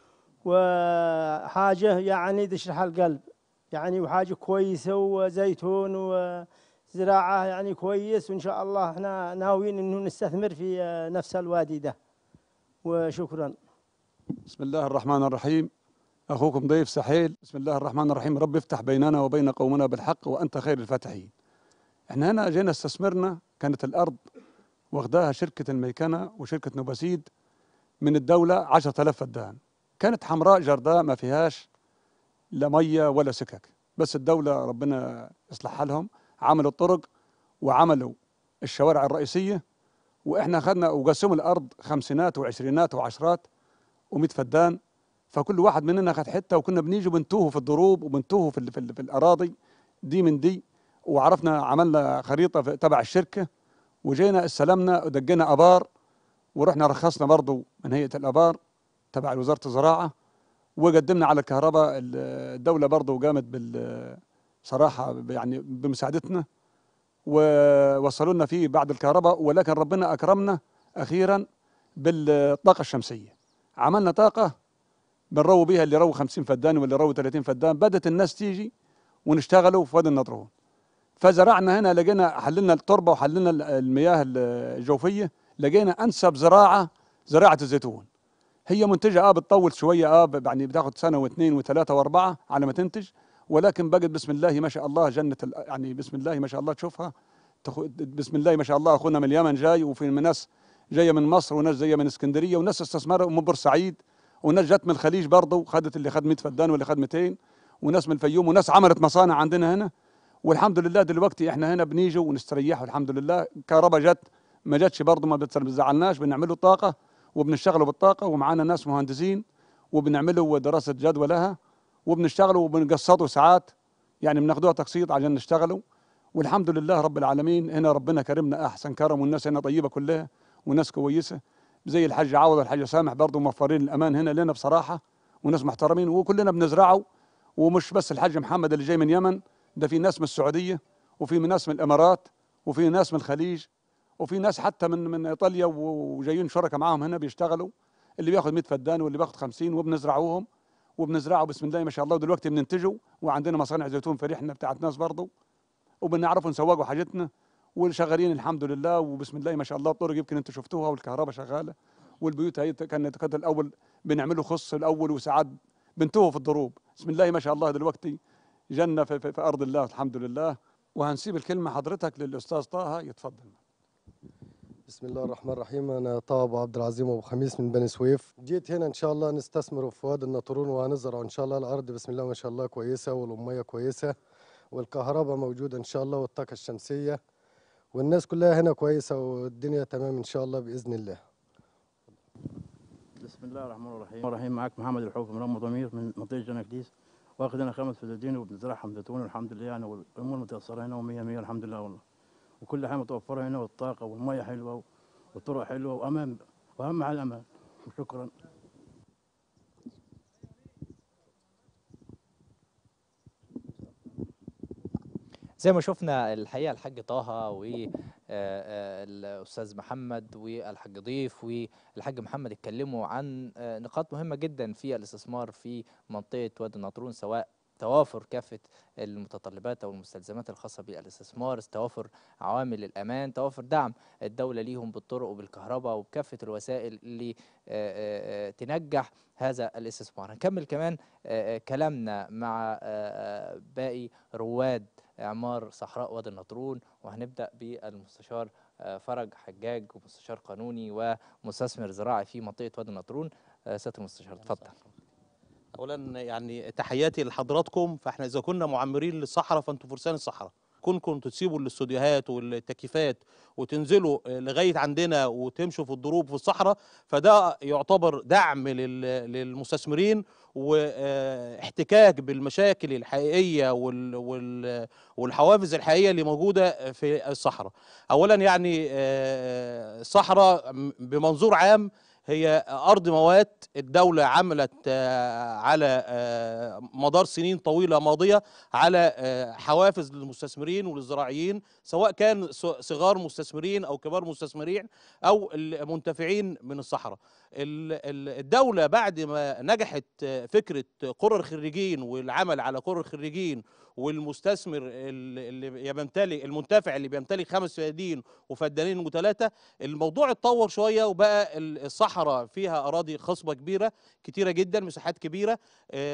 وحاجة يعني تشرح القلب يعني وحاجة كويسة وزيتون وزراعة يعني كويس وإن شاء الله احنا ناويين إنه نستثمر في آه، نفس الوادي ده وشكرا بسم الله الرحمن الرحيم أخوكم ضيف سحيل بسم الله الرحمن الرحيم رب افتح بيننا وبين قومنا بالحق وأنت خير الفاتحين احنا هنا جينا استثمرنا كانت الأرض واخداها شركة الميكنة وشركة نوباسيد من الدولة 10000 فدان كانت حمراء جرداء ما فيهاش لا مية ولا سكك بس الدولة ربنا يصلح حالهم عملوا الطرق وعملوا الشوارع الرئيسية واحنا اخذنا وقسموا الارض خمسينات وعشرينات وعشرات و100 فدان فكل واحد مننا اخذ حته وكنا بنيجي بنتوه في الضروب وبنتوه في, ال- في, ال- في الاراضي دي من دي وعرفنا عملنا خريطه في- تبع الشركه وجينا استلمنا ودقينا ابار ورحنا رخصنا برضو من هيئه الابار تبع وزاره الزراعه وقدمنا على الكهرباء ال- الدوله برضو قامت بال صراحه يعني بمساعدتنا ووصلوا لنا فيه بعد الكهرباء ولكن ربنا اكرمنا اخيرا بالطاقه الشمسيه عملنا طاقه بنروي بيها اللي روي 50 فدان واللي روي 30 فدان بدات الناس تيجي ونشتغلوا في وادي النطرون فزرعنا هنا لقينا حللنا التربه وحللنا ال- المياه ال- الجوفيه لقينا انسب زراعه زراعه الزيتون هي منتجه اه بتطول شويه اه ب- يعني بتاخد سنه واثنين وثلاثه واربعه على ما تنتج ولكن بقت بسم الله ما شاء الله جنه ال- يعني بسم الله ما شاء الله تشوفها تخو- بسم الله ما شاء الله اخونا من اليمن جاي وفي ناس جايه من مصر وناس جايه من اسكندريه وناس استثمروا من بورسعيد وناس جت من الخليج برضه خدت اللي خد 100 فدان واللي خد 200 وناس من الفيوم وناس عملت مصانع عندنا هنا والحمد لله دلوقتي احنا هنا بنيجي ونستريح الحمد لله كهرباء جت ما جاتش برضه ما بتز- بتزعلناش بنعملوا طاقه وبنشتغلوا بالطاقه ومعانا ناس مهندسين وبنعملوا دراسه جدوى لها وبنشتغلوا وبنقسطوا ساعات يعني بناخدوها تقسيط عشان نشتغلوا والحمد لله رب العالمين هنا ربنا كرمنا احسن كرم والناس هنا طيبه كلها وناس كويسه زي الحاج عوض والحاج سامح برضه موفرين الامان هنا لنا بصراحه وناس محترمين وكلنا بنزرعوا ومش بس الحاج محمد اللي جاي من يمن ده في ناس من السعوديه وفي ناس من الامارات وفي ناس من الخليج وفي ناس حتى من من ايطاليا و- وجايين شركاء معاهم هنا بيشتغلوا اللي بياخد 100 فدان واللي بياخد 50 وبنزرعوهم وبنزرعوا بسم الله ما شاء الله ودلوقتي بننتجوا وعندنا مصانع زيتون في ريحنا بتاعت ناس برضه وبنعرفوا نسوقوا حاجتنا وشغالين الحمد لله وبسم الله ما شاء الله الطرق يمكن انتم شفتوها والكهرباء شغاله والبيوت هي كانت كانت الاول بنعملوا خص الاول وساعات بنتوه في الضروب بسم الله ما شاء الله دلوقتي جنه في, في, في ارض الله الحمد لله وهنسيب الكلمه حضرتك للاستاذ طه يتفضل بسم الله الرحمن الرحيم انا طه ابو عبد العظيم ابو خميس من بني سويف جيت هنا ان شاء الله نستثمر في وادي النطرون وهنزرع ان شاء الله الارض بسم الله ما شاء الله كويسه والميه كويسه والكهرباء موجوده ان شاء الله والطاقه الشمسيه والناس كلها هنا كويسه والدنيا تمام ان شاء الله باذن الله بسم الله الرحمن الرحيم الرحيم معك محمد الحوفي من ام ضمير من منطقه جنكديس واخد انا خمس فدادين وبنزرعهم زيتون والحمد لله يعني والامور متيسره هنا ومية مية الحمد لله والله وكل حاجه متوفره هنا والطاقه والميه حلوه والطرق حلوه وامان واهم حاجه الامان شكرا زي ما شفنا الحقيقه الحاج طه والاستاذ محمد والحاج ضيف والحاج محمد اتكلموا عن آه، نقاط مهمه جدا في الاستثمار في منطقه وادي النطرون سواء توافر كافه المتطلبات او المستلزمات الخاصه بالاستثمار توافر عوامل الامان توافر دعم الدوله ليهم بالطرق وبالكهرباء وبكافه الوسائل اللي آه، آه، آه، تنجح هذا الاستثمار هنكمل كمان آه، آه، كلامنا مع آه، آه، باقي رواد اعمار صحراء وادي النطرون وهنبدا بالمستشار آه، فرج حجاج ومستشار قانوني ومستثمر زراعي في منطقه وادي النطرون آه، سياده المستشار اتفضل اولا يعني تحياتي لحضراتكم فاحنا اذا كنا معمرين للصحراء فانتم فرسان الصحراء كونكم تسيبوا الاستوديوهات والتكييفات وتنزلوا لغايه عندنا وتمشوا في الضروب في الصحراء فده يعتبر دعم لل- للمستثمرين واحتكاك بالمشاكل الحقيقيه وال وال والحوافز الحقيقيه اللي موجوده في الصحراء. اولا يعني آه، الصحراء م- بمنظور عام هي ارض موات الدوله عملت آه، على آه، مدار سنين طويله ماضيه على آه، حوافز للمستثمرين وللزراعيين سواء كان س- صغار مستثمرين او كبار مستثمرين او المنتفعين من الصحراء ال- ال- الدوله بعد ما نجحت آه، فكره قرى الخريجين والعمل على قرى الخريجين والمستثمر ال- اللي بيمتلك المنتفع اللي بيمتلك خمس فدادين وفدانين وثلاثه الموضوع اتطور شويه وبقى ال- الصحراء فيها اراضي خصبه كبيره كتيره جدا مساحات كبيره آه،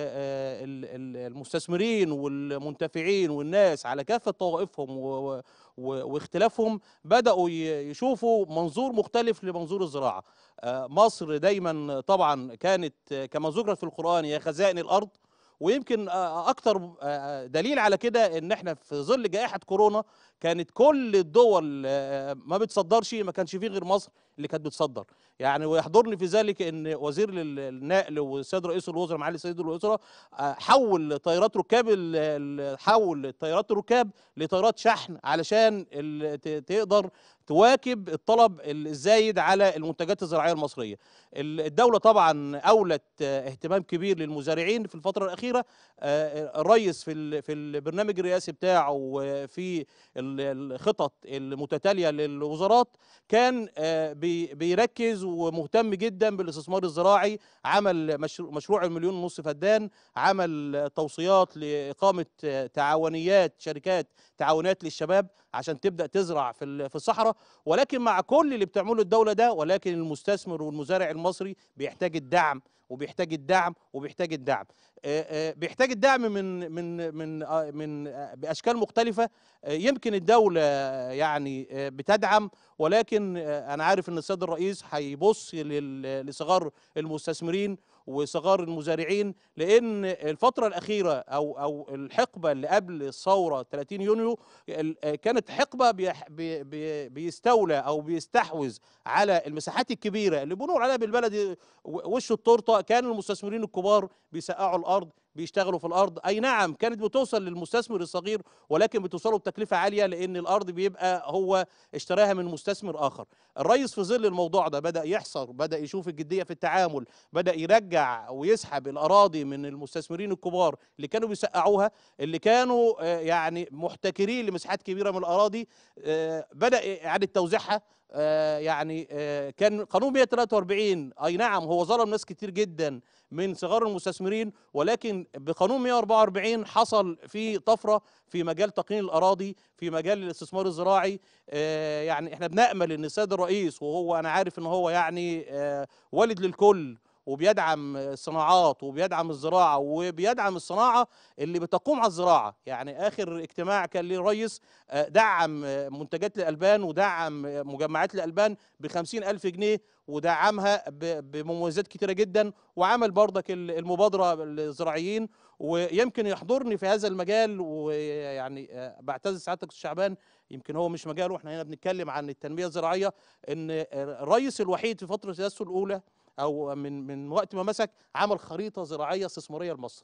آه، ال- ال- المستثمرين والمنتفعين والناس على كافه طوائفهم و- و- و- واختلافهم بداوا ي- يشوفوا منظور مختلف لمنظور الزراعه آه، مصر دايما طبعا كانت آه، كما ذكرت في القران هي خزائن الارض ويمكن آه، اكتر آه، دليل على كده ان احنا في ظل جائحه كورونا كانت كل الدول آه، ما بتصدرش ما كانش فيه غير مصر اللي كانت بتصدر يعني ويحضرني في ذلك ان وزير ال- النقل والسيد رئيس الوزراء معالي السيد الوزراء آه، حول طيارات ركاب ال- ال- حول طيارات الركاب لطيارات شحن علشان ال- ت- تقدر تواكب الطلب الزايد على المنتجات الزراعيه المصريه. ال- الدوله طبعا اولت آه، اهتمام كبير للمزارعين في الفتره الاخيره آه، الرئيس في ال- في البرنامج الرئاسي بتاعه وفي ال- الخطط المتتاليه للوزارات كان آه، بي- بيركز ومهتم جدا بالاستثمار الزراعي عمل مشروع, مشروع المليون ونص فدان عمل توصيات لاقامه آه، تعاونيات شركات تعاونات للشباب عشان تبدا تزرع في ال- في الصحراء ولكن مع كل اللي بتعمله الدوله ده ولكن المستثمر والمزارع المصري بيحتاج الدعم وبيحتاج الدعم وبيحتاج الدعم آه، آه، بيحتاج الدعم من من من آه، من آه، باشكال مختلفه آه، يمكن الدوله آه، يعني آه، بتدعم ولكن آه، انا عارف ان السيد الرئيس هيبص لل- لصغار المستثمرين وصغار المزارعين لان الفتره الاخيره او او الحقبه اللي قبل الثوره 30 يونيو ال- آه، كانت حقبه بيح- بي- بي- بيستولى او بيستحوذ على المساحات الكبيره اللي بنقول عليها بالبلدي و- وش التورته كان المستثمرين الكبار بيسقعوا الارض بيشتغلوا في الارض اي نعم كانت بتوصل للمستثمر الصغير ولكن بتوصله بتكلفه عاليه لان الارض بيبقى هو اشتراها من مستثمر اخر الرئيس في ظل الموضوع ده بدا يحصر بدا يشوف الجديه في التعامل بدا يرجع ويسحب الاراضي من المستثمرين الكبار اللي كانوا بيسقعوها اللي كانوا آه، يعني محتكرين لمساحات كبيره من الاراضي آه، بدا اعاده توزيعها آه، يعني آه، كان قانون 143 اي نعم هو ظلم ناس كتير جدا من صغار المستثمرين ولكن بقانون 144 حصل في طفره في مجال تقنين الاراضي في مجال الاستثمار الزراعي آه، يعني احنا بنامل ان السيد الرئيس وهو انا عارف ان هو يعني آه، والد للكل وبيدعم الصناعات وبيدعم الزراعه وبيدعم الصناعه اللي بتقوم على الزراعه يعني اخر اجتماع كان ليه الرئيس آه، دعم آه، منتجات الالبان ودعم آه، مجمعات الالبان ب ألف جنيه ودعمها ب- بمميزات كتيره جدا وعمل برضك ال- المبادره للزراعيين ويمكن يحضرني في هذا المجال ويعني آه، بعتذر سعادتك أستاذ شعبان يمكن هو مش مجاله احنا هنا بنتكلم عن التنميه الزراعيه ان آه، الرئيس الوحيد في فتره سيادته الاولى او من من وقت ما مسك عمل خريطه زراعيه استثماريه لمصر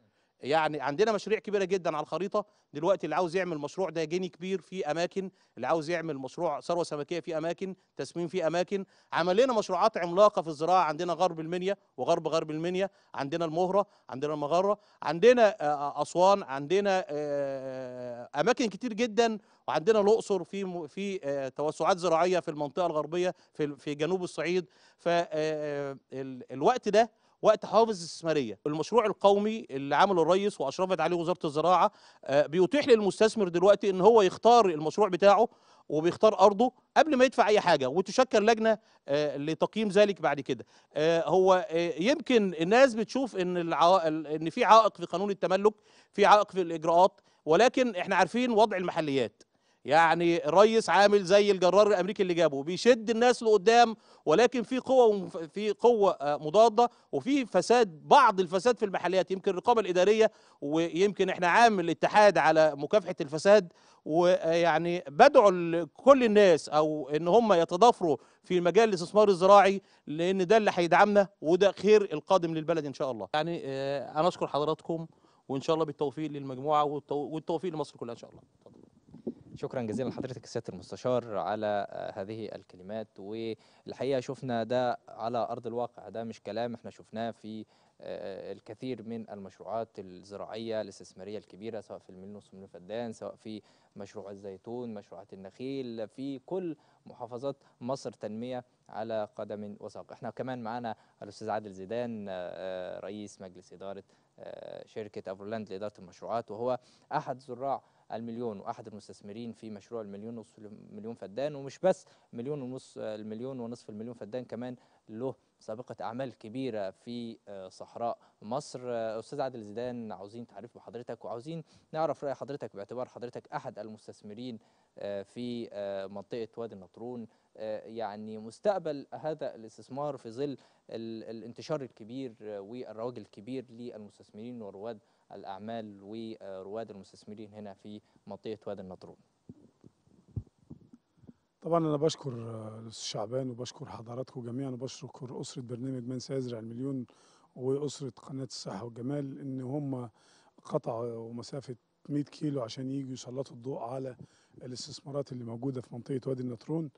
يعني عندنا مشاريع كبيره جدا على الخريطه دلوقتي اللي عاوز يعمل مشروع داجيني كبير في اماكن اللي عاوز يعمل مشروع ثروه سمكيه في اماكن تسمين في اماكن عمل لنا مشروعات عملاقه في الزراعه عندنا غرب المنيا وغرب غرب المنيا عندنا المهره عندنا المغره عندنا آه، اسوان عندنا آه، اماكن كتير جدا وعندنا الاقصر في م- في آه، توسعات زراعيه في المنطقه الغربيه في في جنوب الصعيد فالوقت ده وقت حوافز استثماريه المشروع القومي اللي عمله الرئيس واشرفت عليه وزاره الزراعه آه، بيتيح للمستثمر دلوقتي ان هو يختار المشروع بتاعه وبيختار ارضه قبل ما يدفع اي حاجه وتشكل لجنه آه، لتقييم ذلك بعد كده آه، هو آه، يمكن الناس بتشوف ان العوا... ان في عائق في قانون التملك في عائق في الاجراءات ولكن احنا عارفين وضع المحليات يعني الريس عامل زي الجرار الامريكي اللي جابه بيشد الناس لقدام ولكن في قوه ومف- في قوه آه، مضاده وفي فساد بعض الفساد في المحليات يمكن الرقابه الاداريه ويمكن احنا عامل الاتحاد على مكافحه الفساد ويعني بدعو ل- كل الناس او ان هم يتضافروا في مجال الاستثمار الزراعي لان ده اللي هيدعمنا وده خير القادم للبلد ان شاء الله يعني آه، انا اشكر حضراتكم وان شاء الله بالتوفيق للمجموعه والتو- والتوفيق لمصر كلها ان شاء الله شكرا جزيلا لحضرتك سياده المستشار على آه، هذه الكلمات والحقيقه شفنا ده على ارض الواقع ده مش كلام احنا شفناه في آه، الكثير من المشروعات الزراعيه الاستثماريه الكبيره سواء في المليون ونصف مليون فدان سواء في مشروع الزيتون مشروعات النخيل في كل محافظات مصر تنميه على قدم وساق احنا كمان معانا الاستاذ عادل زيدان آه، آه، رئيس مجلس اداره آه، شركه افرولاند لاداره المشروعات وهو احد زراع المليون واحد المستثمرين في مشروع المليون ونصف مليون فدان ومش بس مليون ونص المليون ونصف المليون فدان كمان له سابقة أعمال كبيرة في آه، صحراء مصر آه، أستاذ عادل زيدان عاوزين تعريف بحضرتك وعاوزين نعرف رأي حضرتك باعتبار حضرتك أحد المستثمرين آه، في آه، منطقة وادي النطرون آه، يعني مستقبل هذا الاستثمار في ظل ال- الانتشار الكبير آه، والرواج الكبير للمستثمرين ورواد الأعمال ورواد المستثمرين هنا في منطقة وادي النطرون طبعا انا بشكر آه، الاستاذ شعبان وبشكر حضراتكم جميعا وبشكر اسره برنامج من سيزرع المليون واسره قناه الصحه والجمال ان هم قطعوا مسافه 100 كيلو عشان يجوا يسلطوا الضوء على الاستثمارات اللي موجوده في منطقه وادي النطرون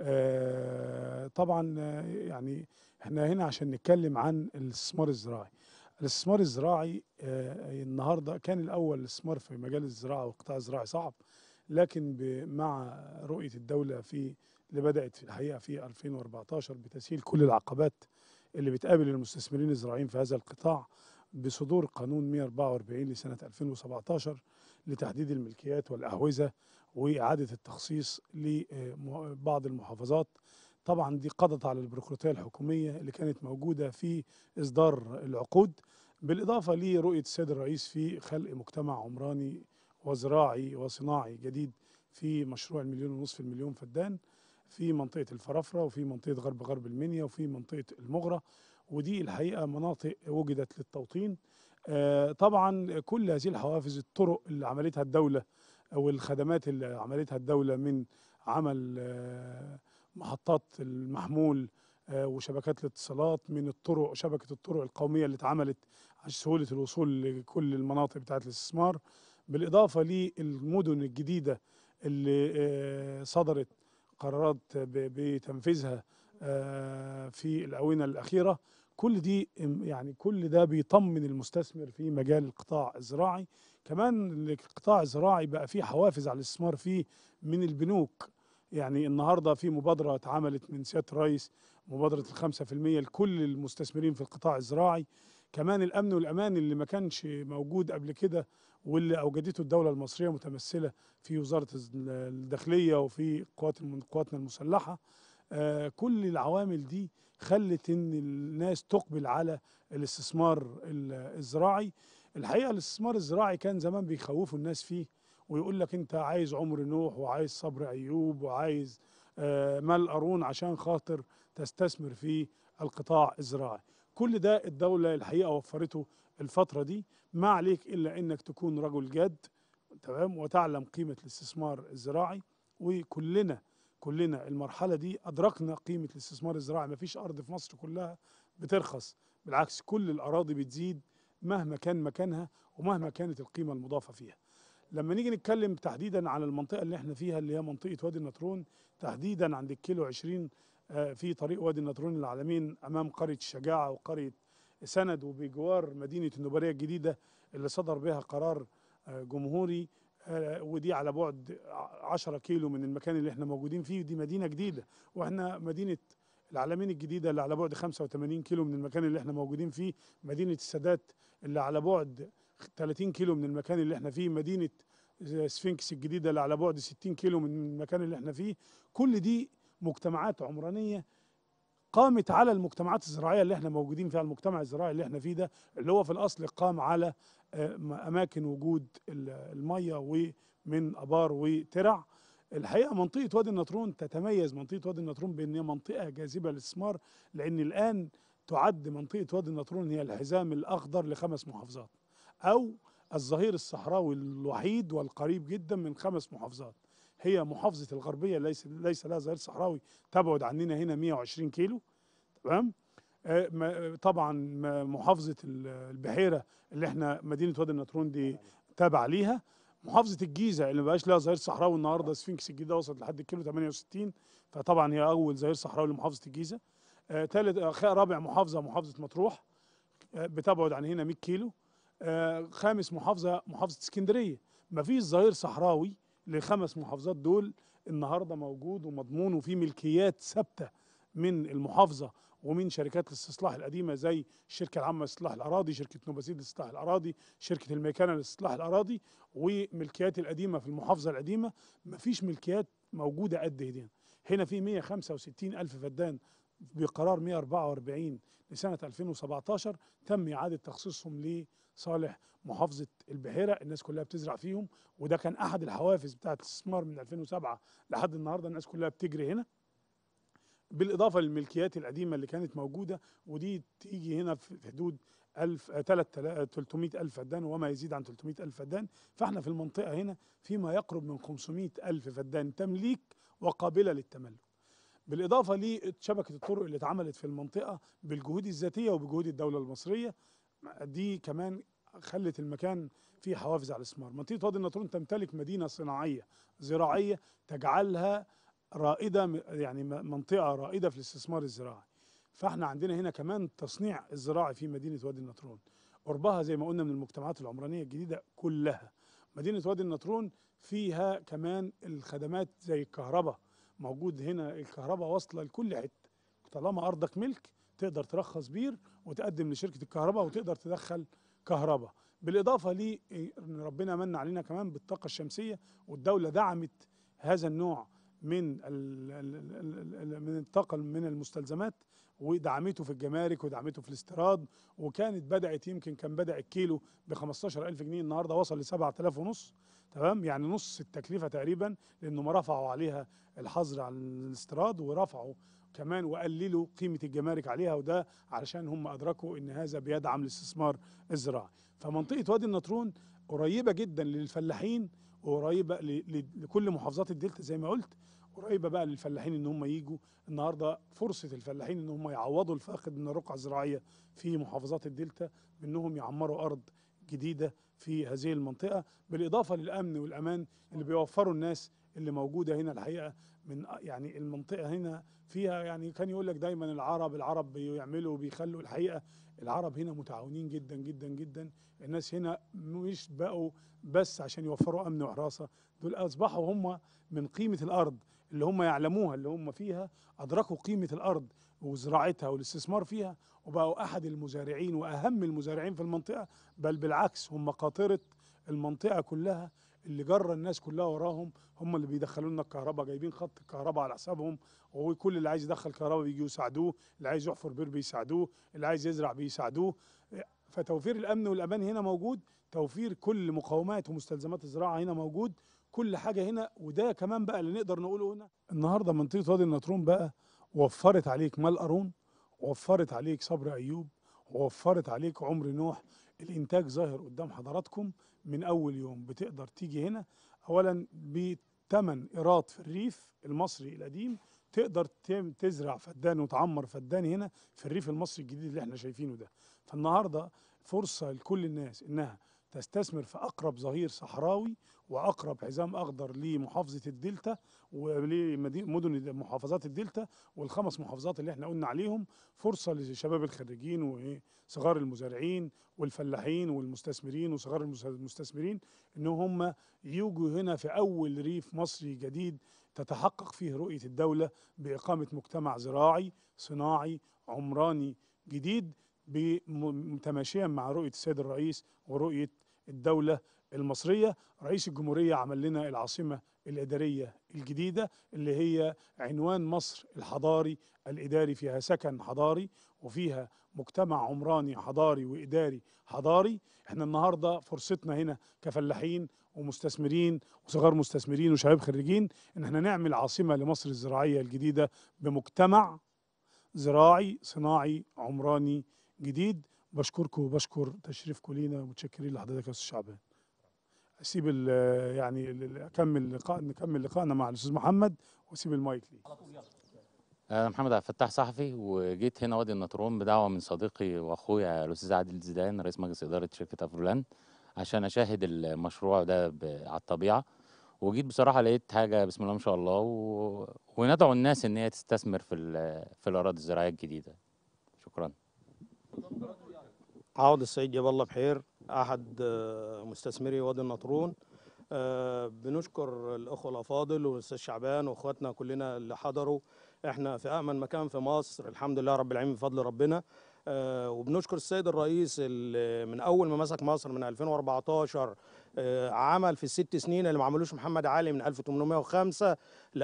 آه، طبعا آه، يعني احنا هنا عشان نتكلم عن الاستثمار الزراعي الاستثمار الزراعي آه، النهارده كان الاول الاستثمار في مجال الزراعه والقطاع الزراعي صعب لكن ب- مع رؤيه الدوله في اللي بدات في الحقيقه في 2014 بتسهيل كل العقبات اللي بتقابل المستثمرين الزراعيين في هذا القطاع بصدور قانون 144 لسنه 2017 لتحديد الملكيات والاهوزه واعاده التخصيص لبعض المحافظات طبعا دي قضت على البيروقراطيه الحكوميه اللي كانت موجوده في اصدار العقود بالاضافه لرؤيه السيد الرئيس في خلق مجتمع عمراني وزراعي وصناعي جديد في مشروع المليون ونصف المليون فدان في منطقة الفرافرة وفي منطقة غرب غرب المنيا وفي منطقة المغرة ودي الحقيقة مناطق وجدت للتوطين آه، طبعا كل هذه الحوافز الطرق اللي عملتها الدولة أو الخدمات اللي عملتها الدولة من عمل آه، محطات المحمول آه، وشبكات الاتصالات من الطرق شبكة الطرق القومية اللي اتعملت عشان سهولة الوصول لكل المناطق بتاعة الاستثمار بالإضافة للمدن الجديدة اللي آه، صدرت قرارات ب- بتنفيذها آه، في الآونة الأخيرة كل دي ام- يعني كل ده بيطمن المستثمر في مجال القطاع الزراعي كمان القطاع الزراعي بقى فيه حوافز على الاستثمار فيه من البنوك يعني النهارده في مبادرة اتعملت من سيادة الرئيس مبادرة الخمسة في المية لكل المستثمرين في القطاع الزراعي كمان الأمن والأمان اللي ما كانش موجود قبل كده واللي أوجدته الدولة المصرية متمثلة في وزارة الز- الداخلية وفي قوات الم- قواتنا المسلحة آه، كل العوامل دي خلت ان الناس تقبل على الاستثمار ال- الزراعي الحقيقه الاستثمار الزراعي كان زمان بيخوفوا الناس فيه ويقول لك انت عايز عمر نوح وعايز صبر ايوب وعايز آه، مال قارون عشان خاطر تستثمر في القطاع الزراعي كل ده الدوله الحقيقه وفرته الفتره دي ما عليك الا انك تكون رجل جاد تمام وتعلم قيمه الاستثمار الزراعي وكلنا كلنا المرحله دي ادركنا قيمه الاستثمار الزراعي مفيش ارض في مصر كلها بترخص بالعكس كل الاراضي بتزيد مهما كان مكانها ومهما كانت القيمه المضافه فيها لما نيجي نتكلم تحديدا على المنطقه اللي احنا فيها اللي هي منطقه وادي النطرون تحديدا عند الكيلو 20 آه، في طريق وادي النطرون العالمين امام قريه الشجاعه وقريه سند وبجوار مدينه النوباريه الجديده اللي صدر بها قرار آه، جمهوري آه، ودي على بعد 10 كيلو من المكان اللي احنا موجودين فيه دي مدينه جديده واحنا مدينه العلمين الجديده اللي على بعد 85 كيلو من المكان اللي احنا موجودين فيه مدينه السادات اللي على بعد 30 كيلو من المكان اللي احنا فيه مدينه سفنكس الجديده اللي على بعد 60 كيلو من المكان اللي احنا فيه كل دي مجتمعات عمرانيه قامت على المجتمعات الزراعيه اللي احنا موجودين فيها المجتمع الزراعي اللي احنا فيه ده اللي هو في الاصل قام على آه، م- اماكن وجود ال- الميه ومن ابار وترع الحقيقه منطقه وادي النطرون تتميز منطقه وادي النطرون بان هي منطقه جاذبه للاستثمار لان الان تعد منطقه وادي النطرون هي الحزام الاخضر لخمس محافظات او الظهير الصحراوي الوحيد والقريب جدا من خمس محافظات هي محافظه الغربيه ليس ليس لها ظهير صحراوي تبعد عننا هنا 120 كيلو تمام آه، ما- طبعا ما- محافظه ال- البحيره اللي احنا مدينه وادي النطرون دي تابعه ليها محافظه الجيزه اللي ما بقاش لها ظهير صحراوي النهارده سفنكس الجديده وصلت لحد الكيلو 68 فطبعا هي اول ظهير صحراوي لمحافظه الجيزه آه، ثالث آه، خ- رابع محافظه محافظه مطروح آه، بتبعد عن هنا 100 كيلو آه، خامس محافظه محافظه اسكندريه ما فيش ظهير صحراوي للخمس محافظات دول النهارده موجود ومضمون وفي ملكيات ثابته من المحافظه ومن شركات الاستصلاح القديمه زي الشركه العامه لاستصلاح الاراضي شركه نوباسيد لاستصلاح الاراضي شركه الميكانه لاستصلاح الاراضي وملكيات القديمه في المحافظه القديمه مفيش ملكيات موجوده قد هنا هنا في 165 الف فدان بقرار 144 لسنه 2017 تم اعاده تخصيصهم لصالح محافظه البحيره الناس كلها بتزرع فيهم وده كان احد الحوافز بتاعه الاستثمار من 2007 لحد النهارده الناس كلها بتجري هنا بالاضافه للملكيات القديمه اللي كانت موجوده ودي تيجي هنا في في حدود 1000 آه، تلات تلا- 300 الف فدان وما يزيد عن 300 الف فدان فاحنا في المنطقه هنا فيما يقرب من 500 الف فدان تمليك وقابله للتملك بالاضافه لشبكه الطرق اللي اتعملت في المنطقه بالجهود الذاتيه وبجهود الدوله المصريه دي كمان خلت المكان فيه حوافز على الاستثمار منطقه وادي النطرون تمتلك مدينه صناعيه زراعيه تجعلها رائده م- يعني م- منطقه رائده في الاستثمار الزراعي فاحنا عندنا هنا كمان تصنيع الزراعي في مدينه وادي النطرون قربها زي ما قلنا من المجتمعات العمرانيه الجديده كلها مدينه وادي النطرون فيها كمان الخدمات زي الكهرباء موجود هنا الكهرباء واصله لكل حته طالما ارضك ملك تقدر ترخص بير وتقدم لشركه الكهرباء وتقدر تدخل كهرباء بالاضافه ل ان ربنا من علينا كمان بالطاقه الشمسيه والدوله دعمت هذا النوع من ال ال ال ال من الطاقه من المستلزمات ودعمته في الجمارك ودعمته في الاستيراد وكانت بدات يمكن كان بدا الكيلو ب 15000 جنيه النهارده وصل ل 7000 ونص تمام يعني نص التكلفه تقريبا لانه ما رفعوا عليها الحظر على الاستيراد ورفعوا كمان وقللوا قيمه الجمارك عليها وده علشان هم ادركوا ان هذا بيدعم الاستثمار الزراعي فمنطقه وادي النطرون قريبه جدا للفلاحين وقريبه ل- ل- لكل محافظات الدلتا زي ما قلت قريبه بقى للفلاحين ان هم يجوا النهارده فرصه الفلاحين ان هم يعوضوا الفاقد من الرقعه الزراعيه في محافظات الدلتا بانهم يعمروا ارض جديده في هذه المنطقه بالاضافه للامن والامان اللي بيوفروا الناس اللي موجوده هنا الحقيقه من يعني المنطقه هنا فيها يعني كان يقول لك دايما العرب العرب بيعملوا وبيخلوا الحقيقه العرب هنا متعاونين جدا جدا جدا الناس هنا مش بقوا بس عشان يوفروا امن وحراسه دول اصبحوا هم من قيمه الارض اللي هم يعلموها اللي هم فيها ادركوا قيمه الارض وزراعتها والاستثمار فيها وبقوا احد المزارعين واهم المزارعين في المنطقه بل بالعكس هم قاطره المنطقه كلها اللي جرى الناس كلها وراهم هم اللي بيدخلوا لنا الكهرباء جايبين خط الكهرباء على حسابهم وكل اللي عايز يدخل كهرباء بيجوا يساعدوه اللي عايز يحفر بير بيساعدوه اللي عايز يزرع بيساعدوه فتوفير الامن والامان هنا موجود توفير كل مقومات ومستلزمات الزراعه هنا موجود كل حاجه هنا وده كمان بقى اللي نقدر نقوله هنا النهارده منطقه وادي النطرون بقى وفرت عليك مال قارون وفرت عليك صبر ايوب ووفرت عليك عمر نوح الانتاج ظاهر قدام حضراتكم من اول يوم بتقدر تيجي هنا اولا بثمن ايراد في الريف المصري القديم تقدر تم- تزرع فدان وتعمر فدان هنا في الريف المصري الجديد اللي احنا شايفينه ده فالنهارده فرصه لكل الناس انها تستثمر في اقرب ظهير صحراوي واقرب حزام اخضر لمحافظه الدلتا ولمدن محافظات الدلتا والخمس محافظات اللي احنا قلنا عليهم فرصه لشباب الخريجين وصغار المزارعين والفلاحين والمستثمرين وصغار المس- المستثمرين ان هم يجوا هنا في اول ريف مصري جديد تتحقق فيه رؤيه الدوله باقامه مجتمع زراعي صناعي عمراني جديد بم- متماشيا مع رؤيه السيد الرئيس ورؤيه الدوله المصريه رئيس الجمهوريه عمل لنا العاصمه الاداريه الجديده اللي هي عنوان مصر الحضاري الاداري فيها سكن حضاري وفيها مجتمع عمراني حضاري واداري حضاري احنا النهارده فرصتنا هنا كفلاحين ومستثمرين وصغار مستثمرين وشباب خريجين ان احنا نعمل عاصمه لمصر الزراعيه الجديده بمجتمع زراعي صناعي عمراني جديد بشكركم وبشكر تشريفكم لينا ومتشكرين لحضرتك يا استاذ شعبان اسيب ال- يعني ال- ال- اكمل لقاء نكمل لقائنا مع الاستاذ محمد واسيب المايك ليه أنا محمد عبد الفتاح صحفي وجيت هنا وادي النطرون بدعوة من صديقي وأخويا الأستاذ عادل زيدان رئيس مجلس إدارة شركة أفرولاند عشان أشاهد المشروع ده ب- على الطبيعة وجيت بصراحة لقيت حاجة بسم الله ما شاء الله و... وندعو الناس إن هي تستثمر في ال... في الأراضي الزراعية الجديدة شكرا عوض السيد جاب الله بحير احد آه، مستثمري وادي النطرون آه، بنشكر الاخوه الافاضل والاستاذ شعبان واخواتنا كلنا اللي حضروا احنا في امن مكان في مصر الحمد لله رب العالمين بفضل ربنا آه، وبنشكر السيد الرئيس اللي من اول ما مسك مصر من 2014 آه، عمل في الست سنين اللي ما عملوش محمد علي من 1805 ل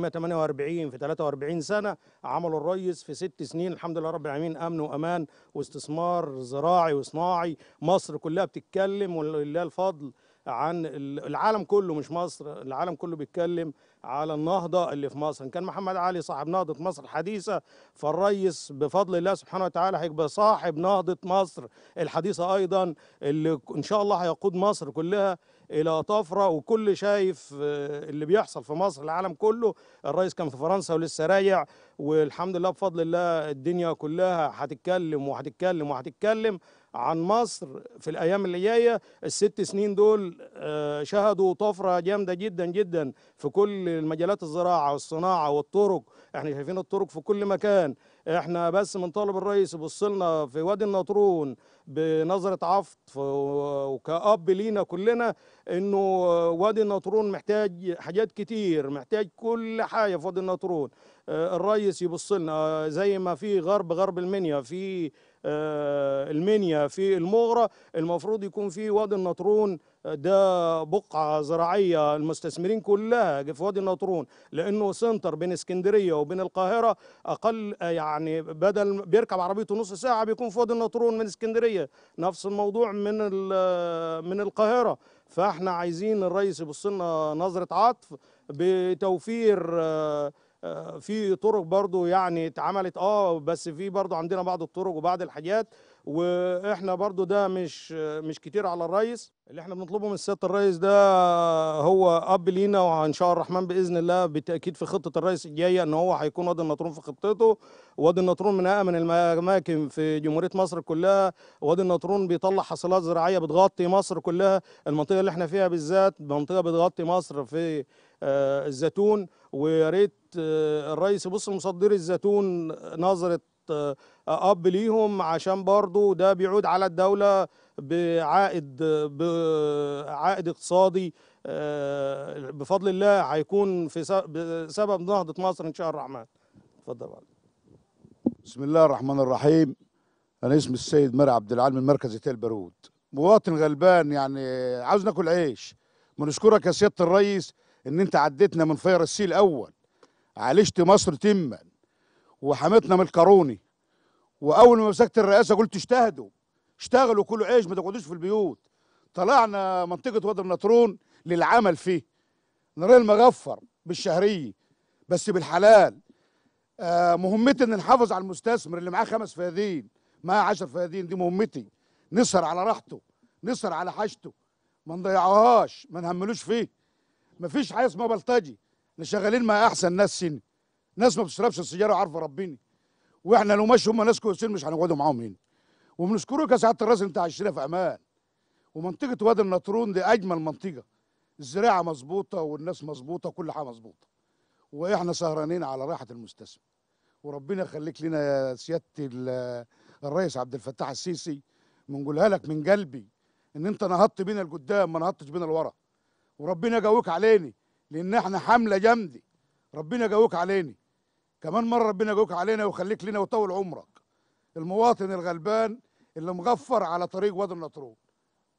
1848 في 43 سنه عملوا الرئيس في ست سنين الحمد لله رب العالمين امن وامان واستثمار زراعي وصناعي مصر كلها بتتكلم ولله الفضل عن ال- العالم كله مش مصر العالم كله بيتكلم على النهضة اللي في مصر إن كان محمد علي صاحب نهضة مصر الحديثة فالرئيس بفضل الله سبحانه وتعالى هيبقى صاحب نهضة مصر الحديثة أيضا اللي إن شاء الله هيقود مصر كلها إلى طفرة وكل شايف آه، اللي بيحصل في مصر العالم كله الرئيس كان في فرنسا ولسه راجع والحمد لله بفضل الله الدنيا كلها هتتكلم وهتتكلم وهتتكلم عن مصر في الايام اللي جايه الست سنين دول آه، شهدوا طفره جامده جدا جدا في كل المجالات الزراعه والصناعه والطرق احنا شايفين الطرق في كل مكان احنا بس بنطالب الرئيس يبص لنا في وادي النطرون بنظره عطف وكأب لينا كلنا انه وادي النطرون محتاج حاجات كتير محتاج كل حاجه في وادي النطرون آه، الرئيس يبص لنا زي ما في غرب غرب المنيا في آه، المنيا في المغرة المفروض يكون في وادي النطرون آه، ده بقعة زراعية المستثمرين كلها في وادي النطرون لأنه سنتر بين اسكندرية وبين القاهرة أقل آه، يعني بدل بيركب عربيته نص ساعة بيكون في وادي النطرون من اسكندرية نفس الموضوع من ال- من القاهرة فاحنا عايزين الرئيس يبص لنا نظرة عطف بتوفير آه، آه، في طرق برضو يعني اتعملت اه بس في برضو عندنا بعض الطرق وبعض الحاجات واحنا برضو ده مش مش كتير على الرئيس اللي احنا بنطلبه من سياده الرئيس ده هو اب لينا وان شاء الرحمن باذن الله بالتاكيد في خطه الرئيس الجايه ان هو هيكون وادي النطرون في خطته وادي النطرون من امن الاماكن في جمهوريه مصر كلها وادي النطرون بيطلع حصيلات زراعيه بتغطي مصر كلها المنطقه اللي احنا فيها بالذات منطقه بتغطي مصر في آه، الزيتون ويا ريت آه، الرئيس يبص لمصدري الزيتون نظره آه، اب ليهم عشان برضو ده بيعود على الدوله بعائد بعائد اقتصادي آه، بفضل الله هيكون في س- بسبب نهضه مصر ان شاء الرحمن اتفضل بقى. بسم الله الرحمن الرحيم انا اسمي السيد مرعي عبد العال من مركز تل بارود مواطن غلبان يعني عاوز ناكل عيش بنشكرك يا سياده الريس ان انت عديتنا من فير السي الاول عالجت مصر تما وحمتنا من القاروني واول ما مسكت الرئاسه قلت اجتهدوا اشتغلوا كلوا عيش ما تقعدوش في البيوت طلعنا منطقه وادي النطرون للعمل فيه نرى المغفر بالشهريه بس بالحلال آه، مهمتي ان نحافظ على المستثمر اللي معاه خمس فيادين معاه عشر فيادين دي مهمتي نسهر على راحته نسهر على حاجته ما نضيعوهاش ما نهملوش فيه مفيش حاجه اسمها بلطجي احنا شغالين مع احسن ناس سن ناس ما بتشربش السيجاره وعارفه ربنا واحنا لو ماشي هم ناس كويسين مش هنقعدوا معاهم هنا وبنشكرك يا سعاده الرئيس انت عايشنا في امان ومنطقه وادي النطرون دي اجمل منطقه الزراعه مظبوطه والناس مظبوطه وكل حاجه مظبوطه واحنا سهرانين على راحه المستثمر وربنا يخليك لنا يا سياده ال- الرئيس عبد الفتاح السيسي بنقولها لك من قلبي ان انت نهضت بينا لقدام ما نهضتش بينا لورا وربنا يقويك علينا لان احنا حمله جامده ربنا يقويك علينا كمان مره ربنا يقويك علينا ويخليك لنا ويطول عمرك المواطن الغلبان اللي مغفر على طريق وادي النطرون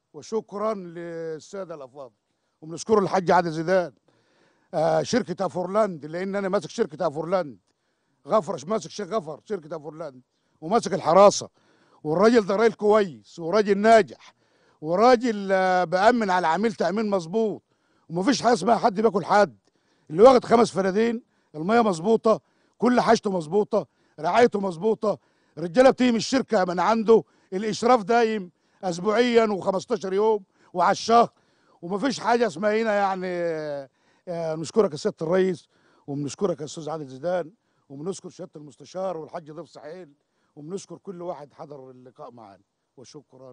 وشكرا للساده الافاضل وبنشكر الحاج عادل زيدان آه شركه افورلاند لان انا ماسك شركه افورلاند غفر ماسك شيخ غفر شركه افورلاند وماسك الحراسه والراجل ده راجل كويس وراجل ناجح وراجل آه بامن على العميل تامين مظبوط ومفيش حاجه اسمها حد بياكل حد اللي واخد خمس فنادين الميه مظبوطه كل حاجته مظبوطه رعايته مظبوطه رجاله بتيجي من الشركه من عنده الاشراف دايم اسبوعيا و15 يوم وعلى الشهر ومفيش حاجه اسمها هنا يعني آه، آه، نشكرك يا سياده الرئيس وبنشكرك يا استاذ عادل زيدان وبنشكر سياده المستشار والحاج ضيف سحيل وبنشكر كل واحد حضر اللقاء معانا وشكرا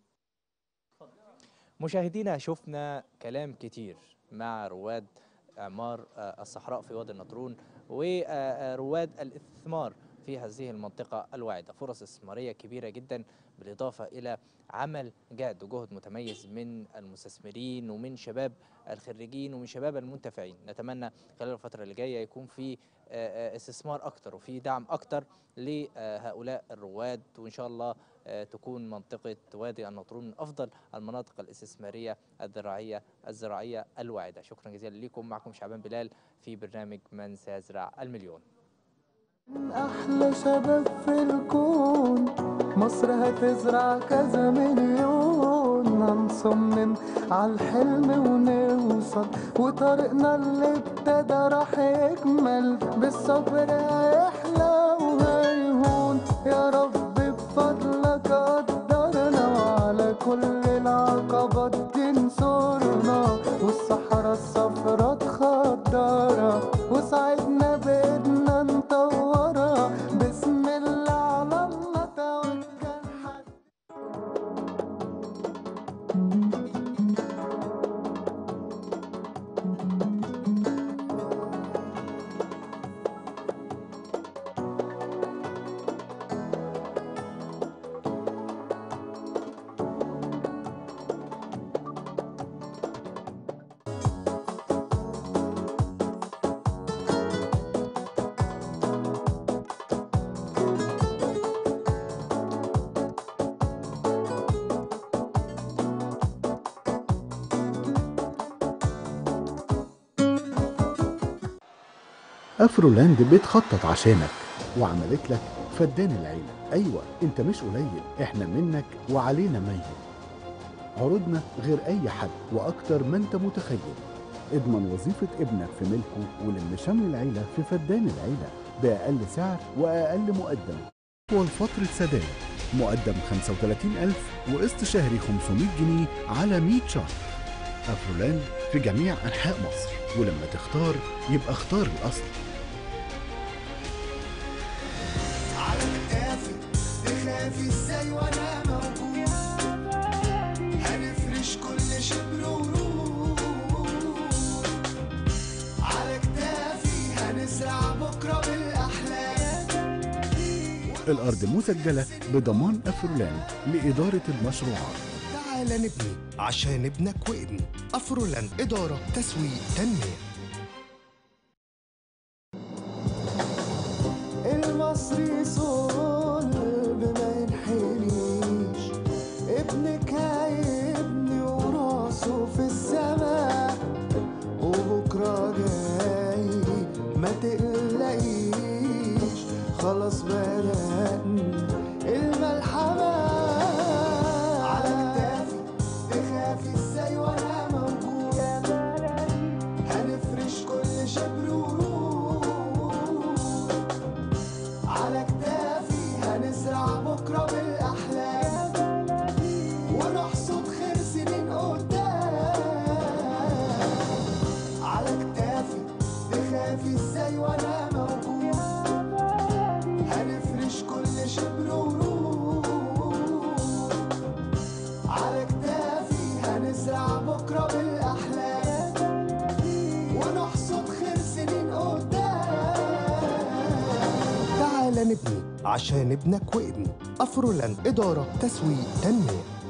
مشاهدينا شفنا كلام كتير مع رواد اعمار آه، الصحراء في وادي النطرون ورواد الاستثمار في هذه المنطقة الواعدة فرص استثمارية كبيرة جدا بالإضافة إلى عمل جاد وجهد متميز من المستثمرين ومن شباب الخريجين ومن شباب المنتفعين نتمنى خلال الفترة اللي جاية يكون في آه، آه، استثمار أكتر وفي دعم أكتر لهؤلاء الرواد وإن شاء الله آه، تكون منطقة وادي النطرون من أفضل المناطق الاستثمارية الزراعية الزراعية الواعدة شكرا جزيلا لكم معكم شعبان بلال في برنامج من سيزرع المليون أحلى شباب في الكون مصر هتزرع كذا مليون هنصمم عالحلم ونوصل وطريقنا اللي ابتدى راح يكمل بالصبر هيحلى وهيهون يا رب بفضلك قدرنا وعلى كل العقبات تنصرنا والصحراء الصفرا تخضرها وساعدنا بإيدنا نطورها بسم الله على الله توكل حد افرولاند بتخطط عشانك وعملت لك فدان العيلة ايوه انت مش قليل احنا منك وعلينا ميت عروضنا غير اي حد واكتر ما انت متخيل اضمن وظيفة ابنك في ملكه ولم شمل العيلة في فدان العيلة بأقل سعر وأقل مقدم طول فترة سداد مقدم 35000 وقسط شهري 500 جنيه على 100 شهر أفرولاند في جميع أنحاء مصر ولما تختار يبقى اختار الأصل على كتافي تخافي ازاي وانا موجود هنفرش كل شبر ورود على كتافي هنزرع بكره بالاحلام الأرض مسجلة بضمان أفرولاند لإدارة المشروعات تعال نبني عشان ابنك وابني أفرولاند إدارة تسويق تنمية المصري صلب ما ينحنيش ابنك هيبني وراسه في السماء وبكرة جاي ما تقلقيش خلاص بدأنا الملحمة على كتافي تخافي ازاي وانا موجود هنفرش كل شبر ورود على كتافي هنزرع بكرة بالأحلام ونحصد خير سنين قدام على كتافي تخافي ازاي وانا موجود هنفرش كل شبر ورود على كتافي هنزرع بكرة بالأحلام ونحصد خير سنين قدام تعال نبني عشان ابنك وابني أفرولاند إدارة تسويق تنمية